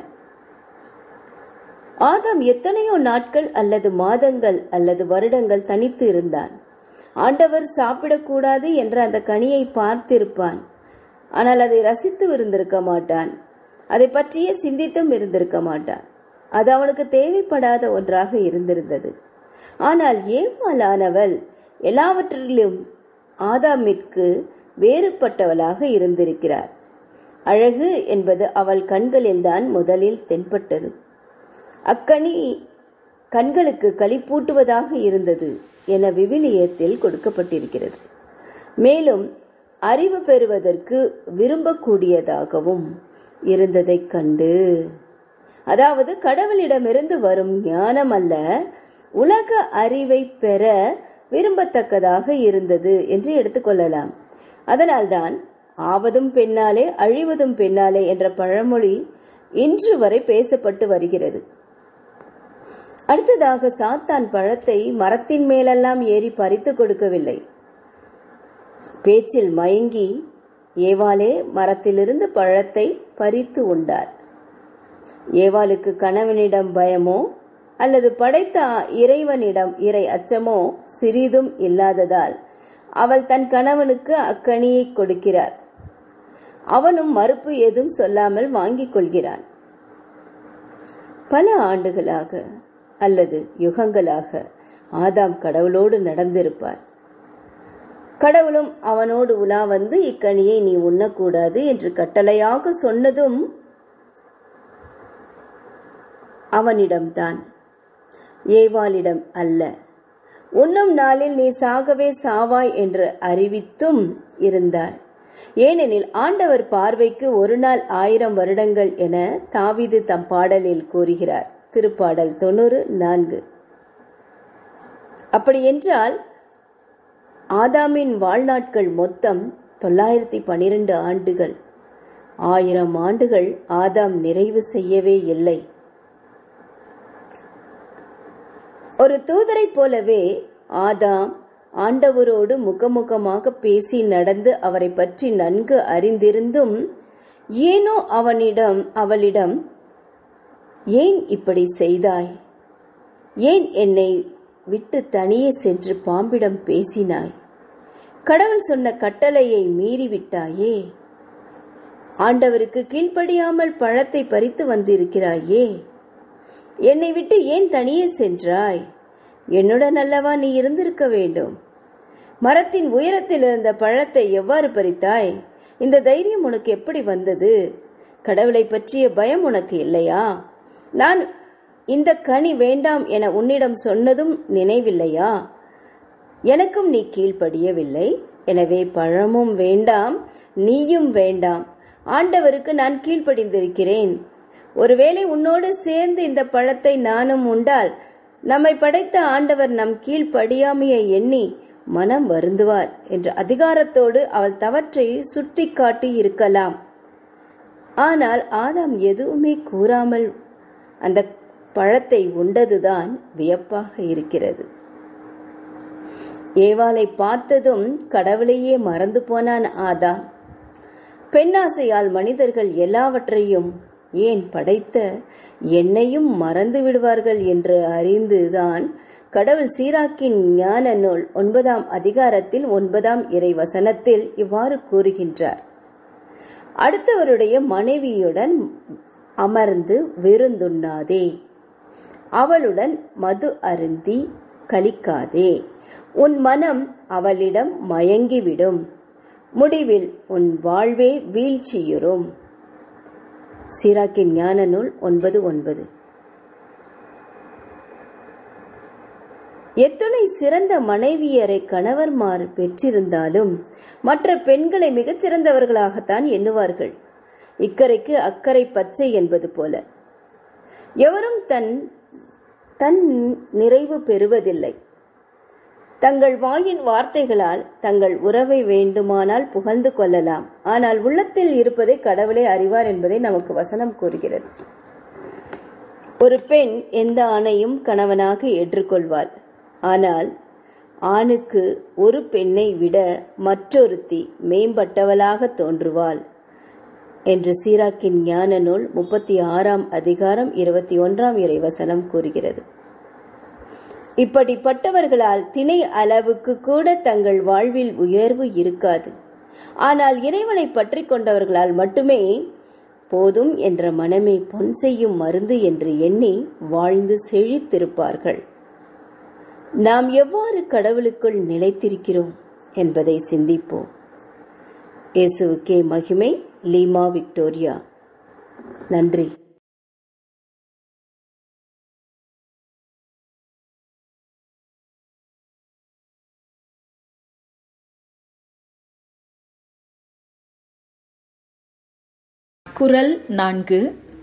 ஆதாம் எத்தனையோ நாட்கள் அல்லது மாதங்கள் அல்லது வருடங்கள் தனித்து இருந்தான் ஆண்டவர் சாப்பிடக்கூடாது என்ற அந்த கனியை பார்த்திருப்பான் ஆனால் அதை ரசித்து இருந்திருக்க மாட்டான் அதை பற்றியே சிந்தித்தும் இருந்திருக்க மாட்டான் அது அவனுக்கு தேவைப்படாத ஒன்றாக இருந்திருந்தது ஆனால் ஏவாளானவள் எல்லாவற்றிலும் ஆதாமிற்கு வேறுபட்டவளாக இருந்திருக்கிறார் அழகு என்பது அவள் கண்களில்தான் முதலில் தென்பட்டது அக்கனி கண்களுக்கு களிப்பூட்டுவதாக இருந்தது என விவிலியத்தில் கொடுக்கப்பட்டிருக்கிறது மேலும் அறிவு பெறுவதற்கு விரும்பக்கூடியதாகவும் இருந்ததைக் கண்டு அதாவது கடவுளிடமிருந்து வரும் ஞானம் அல்ல உலக அறிவை பெற விரும்பத்தக்கதாக இருந்தது என்று எடுத்துக்கொள்ளலாம் அதனால்தான் ஆவதும் பெண்ணாலே அழிவதும் பெண்ணாலே என்ற பழமொழி இன்று வரை பேசப்பட்டு வருகிறது அடுத்ததாக சாத்தான் பழத்தை மரத்தின் மேலெல்லாம் ஏறி பறித்து கொடுக்கவில்லை பேச்சில் மயங்கி ஏவாளே மரத்திலிருந்து பழத்தை பறித்து உண்டார் ஏவாளுக்கு கணவனிடம் பயமோ அல்லது படைத்த இறைவனிடம் இறை அச்சமோ சிறிதும் இல்லாததால் அவள் தன் கணவனுக்கு அக்கனியை கொடுக்கிறார் அவனும் மறுப்பு ஏதும் சொல்லாமல் வாங்கிக் கொள்கிறான் பல ஆண்டுகளாக அல்லது யுகங்களாக ஆதாம் கடவுளோடு நடந்திருப்பார் கடவுளும் அவனோடு உலா வந்து இக்கனியை நீ உண்ணக்கூடாது என்று கட்டளையாக சொன்னதும் அவனிடம்தான் ஏவாளிடம் அல்ல உண்ணும் நாளில் நீ சாகவே சாவாய் என்று அறிவித்தும் இருந்தார் ஏனெனில் ஆண்டவர் பார்வைக்கு ஒரு நாள் ஆயிரம் வருடங்கள் என தாவிது தம் பாடலில் கூறுகிறார் திருப்பாடல் தொண்ணூறு நான்கு அப்படி என்றால் ஆதாமின் வாழ்நாட்கள் மொத்தம் தொள்ளாயிரத்தி பனிரெண்டு ஆண்டுகள் ஆயிரம் ஆண்டுகள் ஆதாம் நிறைவு செய்யவே இல்லை ஒரு தூதரைப் போலவே ஆதாம் ஆண்டவரோடு முகமுகமாக பேசி நடந்து அவரை பற்றி நன்கு அறிந்திருந்தும் ஏனோ அவனிடம் அவளிடம் ஏன் இப்படி செய்தாய் ஏன் என்னை விட்டு தனியே சென்று பாம்பிடம் பேசினாய் கடவுள் சொன்ன கட்டளையை மீறிவிட்டாயே ஆண்டவருக்கு கீழ்ப்படியாமல் பழத்தை பறித்து வந்திருக்கிறாயே என்னை விட்டு ஏன் தனியே சென்றாய் என்னுடன் அல்லவா நீ இருந்திருக்க வேண்டும் மரத்தின் உயரத்தில் இருந்த பழத்தை எவ்வாறு பறித்தாய் இந்த தைரியம் உனக்கு எப்படி வந்தது கடவுளை பற்றிய பயம் உனக்கு இல்லையா நான் இந்த கனி வேண்டாம் என உன்னிடம் சொன்னதும் நினைவில்லையா எனக்கும் நீ கீழ்ப்படியவில்லை எனவே பழமும் வேண்டாம் நீயும் வேண்டாம் ஆண்டவருக்கு நான் கீழ்ப்படிந்திருக்கிறேன் ஒருவேளை உன்னோடு சேர்ந்து இந்த பழத்தை நானும் உண்டால் நம்மை படைத்த ஆண்டவர் நம் கீழ்ப்படியாமையை எண்ணி மனம் வருந்துவார் என்ற அதிகாரத்தோடு அவள் தவற்றை சுட்டி காட்டி இருக்கலாம் ஆனால் ஆதாம் எதுவுமே கூறாமல் அந்த பழத்தை உண்டதுதான் வியப்பாக இருக்கிறது ஏவாளை பார்த்ததும் கடவுளையே மறந்து போனான் ஆதாம் பெண்ணாசையால் மனிதர்கள் எல்லாவற்றையும் ஏன் படைத்த என்னையும் மறந்து விடுவார்கள் என்று அறிந்துதான் கடவுள் சீராக்கின் ஞான நூல் ஒன்பதாம் அதிகாரத்தில் ஒன்பதாம் இறை வசனத்தில் இவ்வாறு கூறுகின்றார் அடுத்தவருடைய மனைவியுடன் அமர்ந்து விருந்துண்ணாதே அவளுடன் மது அருந்தி கலிக்காதே உன் மனம் அவளிடம் மயங்கிவிடும் முடிவில் உன் வாழ்வே வீழ்ச்சியுறும் சீராக்கின் ஞான நூல் ஒன்பது ஒன்பது எத்துணை சிறந்த மனைவியரை கணவர்மார் பெற்றிருந்தாலும் மற்ற பெண்களை மிகச்சிறந்தவர்களாகத்தான் எண்ணுவார்கள் இக்கரைக்கு அக்கறை பச்சை என்பது போல எவரும் தன் தன் நிறைவு பெறுவதில்லை தங்கள் வாயின் வார்த்தைகளால் தங்கள் உறவை வேண்டுமானால் புகழ்ந்து கொள்ளலாம் ஆனால் உள்ளத்தில் இருப்பதை கடவுளே அறிவார் என்பதை நமக்கு வசனம் கூறுகிறது ஒரு பெண் எந்த ஆணையும் கணவனாக ஏற்றுக்கொள்வாள் ஆனால் ஆணுக்கு ஒரு பெண்ணை விட மற்றொருத்தி மேம்பட்டவளாக தோன்றுவாள் என்று சீராக்கின் ஞான நூல் முப்பத்தி ஆறாம் அதிகாரம் இருபத்தி ஒன்றாம் இறைவசனம் கூறுகிறது இப்படிப்பட்டவர்களால் திணை அளவுக்கு கூட தங்கள் வாழ்வில் உயர்வு இருக்காது ஆனால் இறைவனை பற்றி கொண்டவர்களால் மட்டுமே போதும் என்ற மனமே பொன் செய்யும் மருந்து என்று எண்ணி வாழ்ந்து செழித்திருப்பார்கள் நாம் எவ்வாறு கடவுளுக்குள் நிலைத்திருக்கிறோம் என்பதை சிந்திப்போம் இயேசுவுக்கே மகிமை லீமா விக்டோரியா நன்றி குறள் நான்கு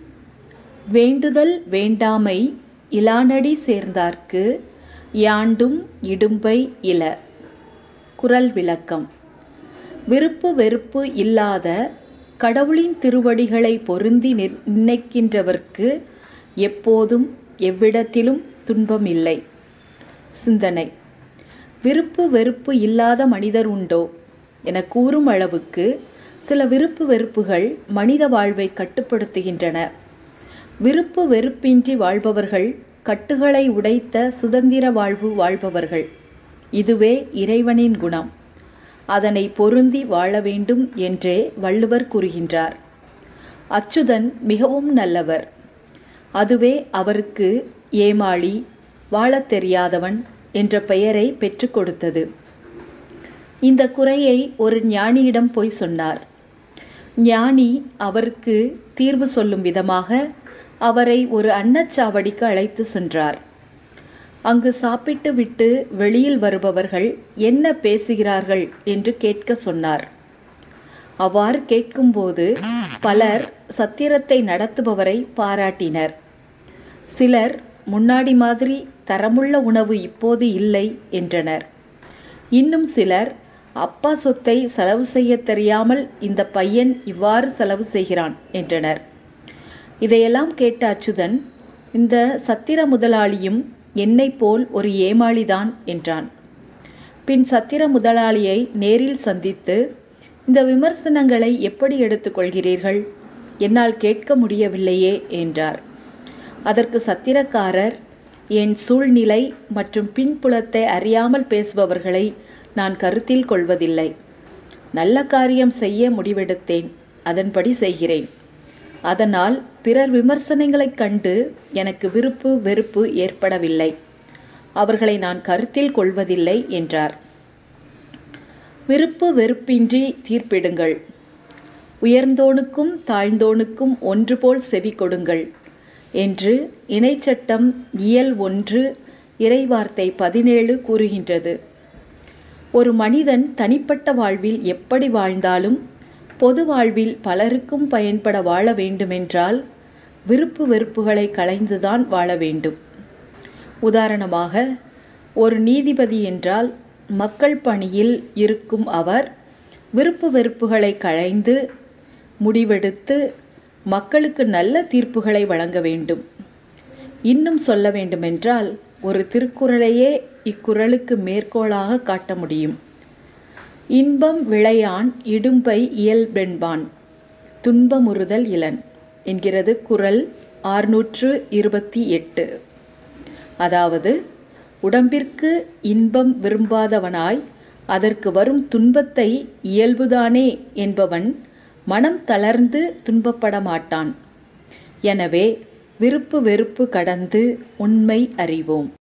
வேண்டுதல் வேண்டாமை இலானடி சேர்ந்தார்க்கு யாண்டும் இடும்பை இல குறள் விளக்கம் விருப்பு வெறுப்பு இல்லாத கடவுளின் திருவடிகளை பொருந்தி நினைக்கின்றவர்க்கு எப்போதும் எவ்விடத்திலும் துன்பமில்லை சிந்தனை விருப்பு வெறுப்பு இல்லாத மனிதர் உண்டோ என கூறும் அளவுக்கு சில விருப்பு வெறுப்புகள் மனித வாழ்வை கட்டுப்படுத்துகின்றன விருப்பு வெறுப்பின்றி வாழ்பவர்கள் கட்டுகளை உடைத்த சுதந்திர வாழ்வு வாழ்பவர்கள் இதுவே இறைவனின் குணம் அதனை பொருந்தி வாழ வேண்டும் என்றே வள்ளுவர் கூறுகின்றார் அச்சுதன் மிகவும் நல்லவர் அதுவே அவருக்கு ஏமாளி வாழத் தெரியாதவன் என்ற பெயரை பெற்றுக் கொடுத்தது இந்த குறையை ஒரு ஞானியிடம் போய் சொன்னார் ஞானி அவருக்கு தீர்வு சொல்லும் விதமாக அவரை ஒரு அன்னச்சாவடிக்கு அழைத்து சென்றார் அங்கு சாப்பிட்டு விட்டு வெளியில் வருபவர்கள் என்ன பேசுகிறார்கள் என்று கேட்க சொன்னார் அவ்வாறு கேட்கும்போது பலர் சத்திரத்தை நடத்துபவரை பாராட்டினர் சிலர் முன்னாடி மாதிரி தரமுள்ள உணவு இப்போது இல்லை என்றனர் இன்னும் சிலர் அப்பா சொத்தை செலவு செய்ய தெரியாமல் இந்த பையன் இவ்வாறு செலவு செய்கிறான் என்றனர் இதையெல்லாம் கேட்ட அச்சுதன் இந்த சத்திர முதலாளியும் என்னை போல் ஒரு ஏமாளிதான் என்றான் பின் சத்திர முதலாளியை நேரில் சந்தித்து இந்த விமர்சனங்களை எப்படி எடுத்துக்கொள்கிறீர்கள் என்னால் கேட்க முடியவில்லையே என்றார் அதற்கு சத்திரக்காரர் என் சூழ்நிலை மற்றும் பின்புலத்தை அறியாமல் பேசுபவர்களை நான் கருத்தில் கொள்வதில்லை நல்ல காரியம் செய்ய முடிவெடுத்தேன் அதன்படி செய்கிறேன் அதனால் பிறர் விமர்சனங்களைக் கண்டு எனக்கு விருப்பு வெறுப்பு ஏற்படவில்லை அவர்களை நான் கருத்தில் கொள்வதில்லை என்றார் விருப்பு வெறுப்பின்றி தீர்ப்பிடுங்கள் உயர்ந்தோனுக்கும் தாழ்ந்தோனுக்கும் ஒன்று போல் செவி கொடுங்கள் என்று இணைச்சட்டம் இயல் ஒன்று இறைவார்த்தை பதினேழு கூறுகின்றது ஒரு மனிதன் தனிப்பட்ட வாழ்வில் எப்படி வாழ்ந்தாலும் பொது வாழ்வில் பலருக்கும் பயன்பட வாழ வேண்டுமென்றால் விருப்பு வெறுப்புகளை களைந்துதான் வாழ வேண்டும் உதாரணமாக ஒரு நீதிபதி என்றால் மக்கள் பணியில் இருக்கும் அவர் விருப்பு வெறுப்புகளை களைந்து முடிவெடுத்து மக்களுக்கு நல்ல தீர்ப்புகளை வழங்க வேண்டும் இன்னும் சொல்ல வேண்டுமென்றால் ஒரு திருக்குறளையே இக்குறளுக்கு மேற்கோளாக காட்ட முடியும் இன்பம் விளையான் இடும்பை இயல்பென்பான் துன்பமுறுதல் இளன் என்கிறது குறள் ஆறுநூற்று இருபத்தி எட்டு அதாவது உடம்பிற்கு இன்பம் விரும்பாதவனாய் அதற்கு வரும் துன்பத்தை இயல்புதானே என்பவன் மனம் தளர்ந்து துன்பப்பட மாட்டான் எனவே விருப்பு வெறுப்பு கடந்து உண்மை அறிவோம்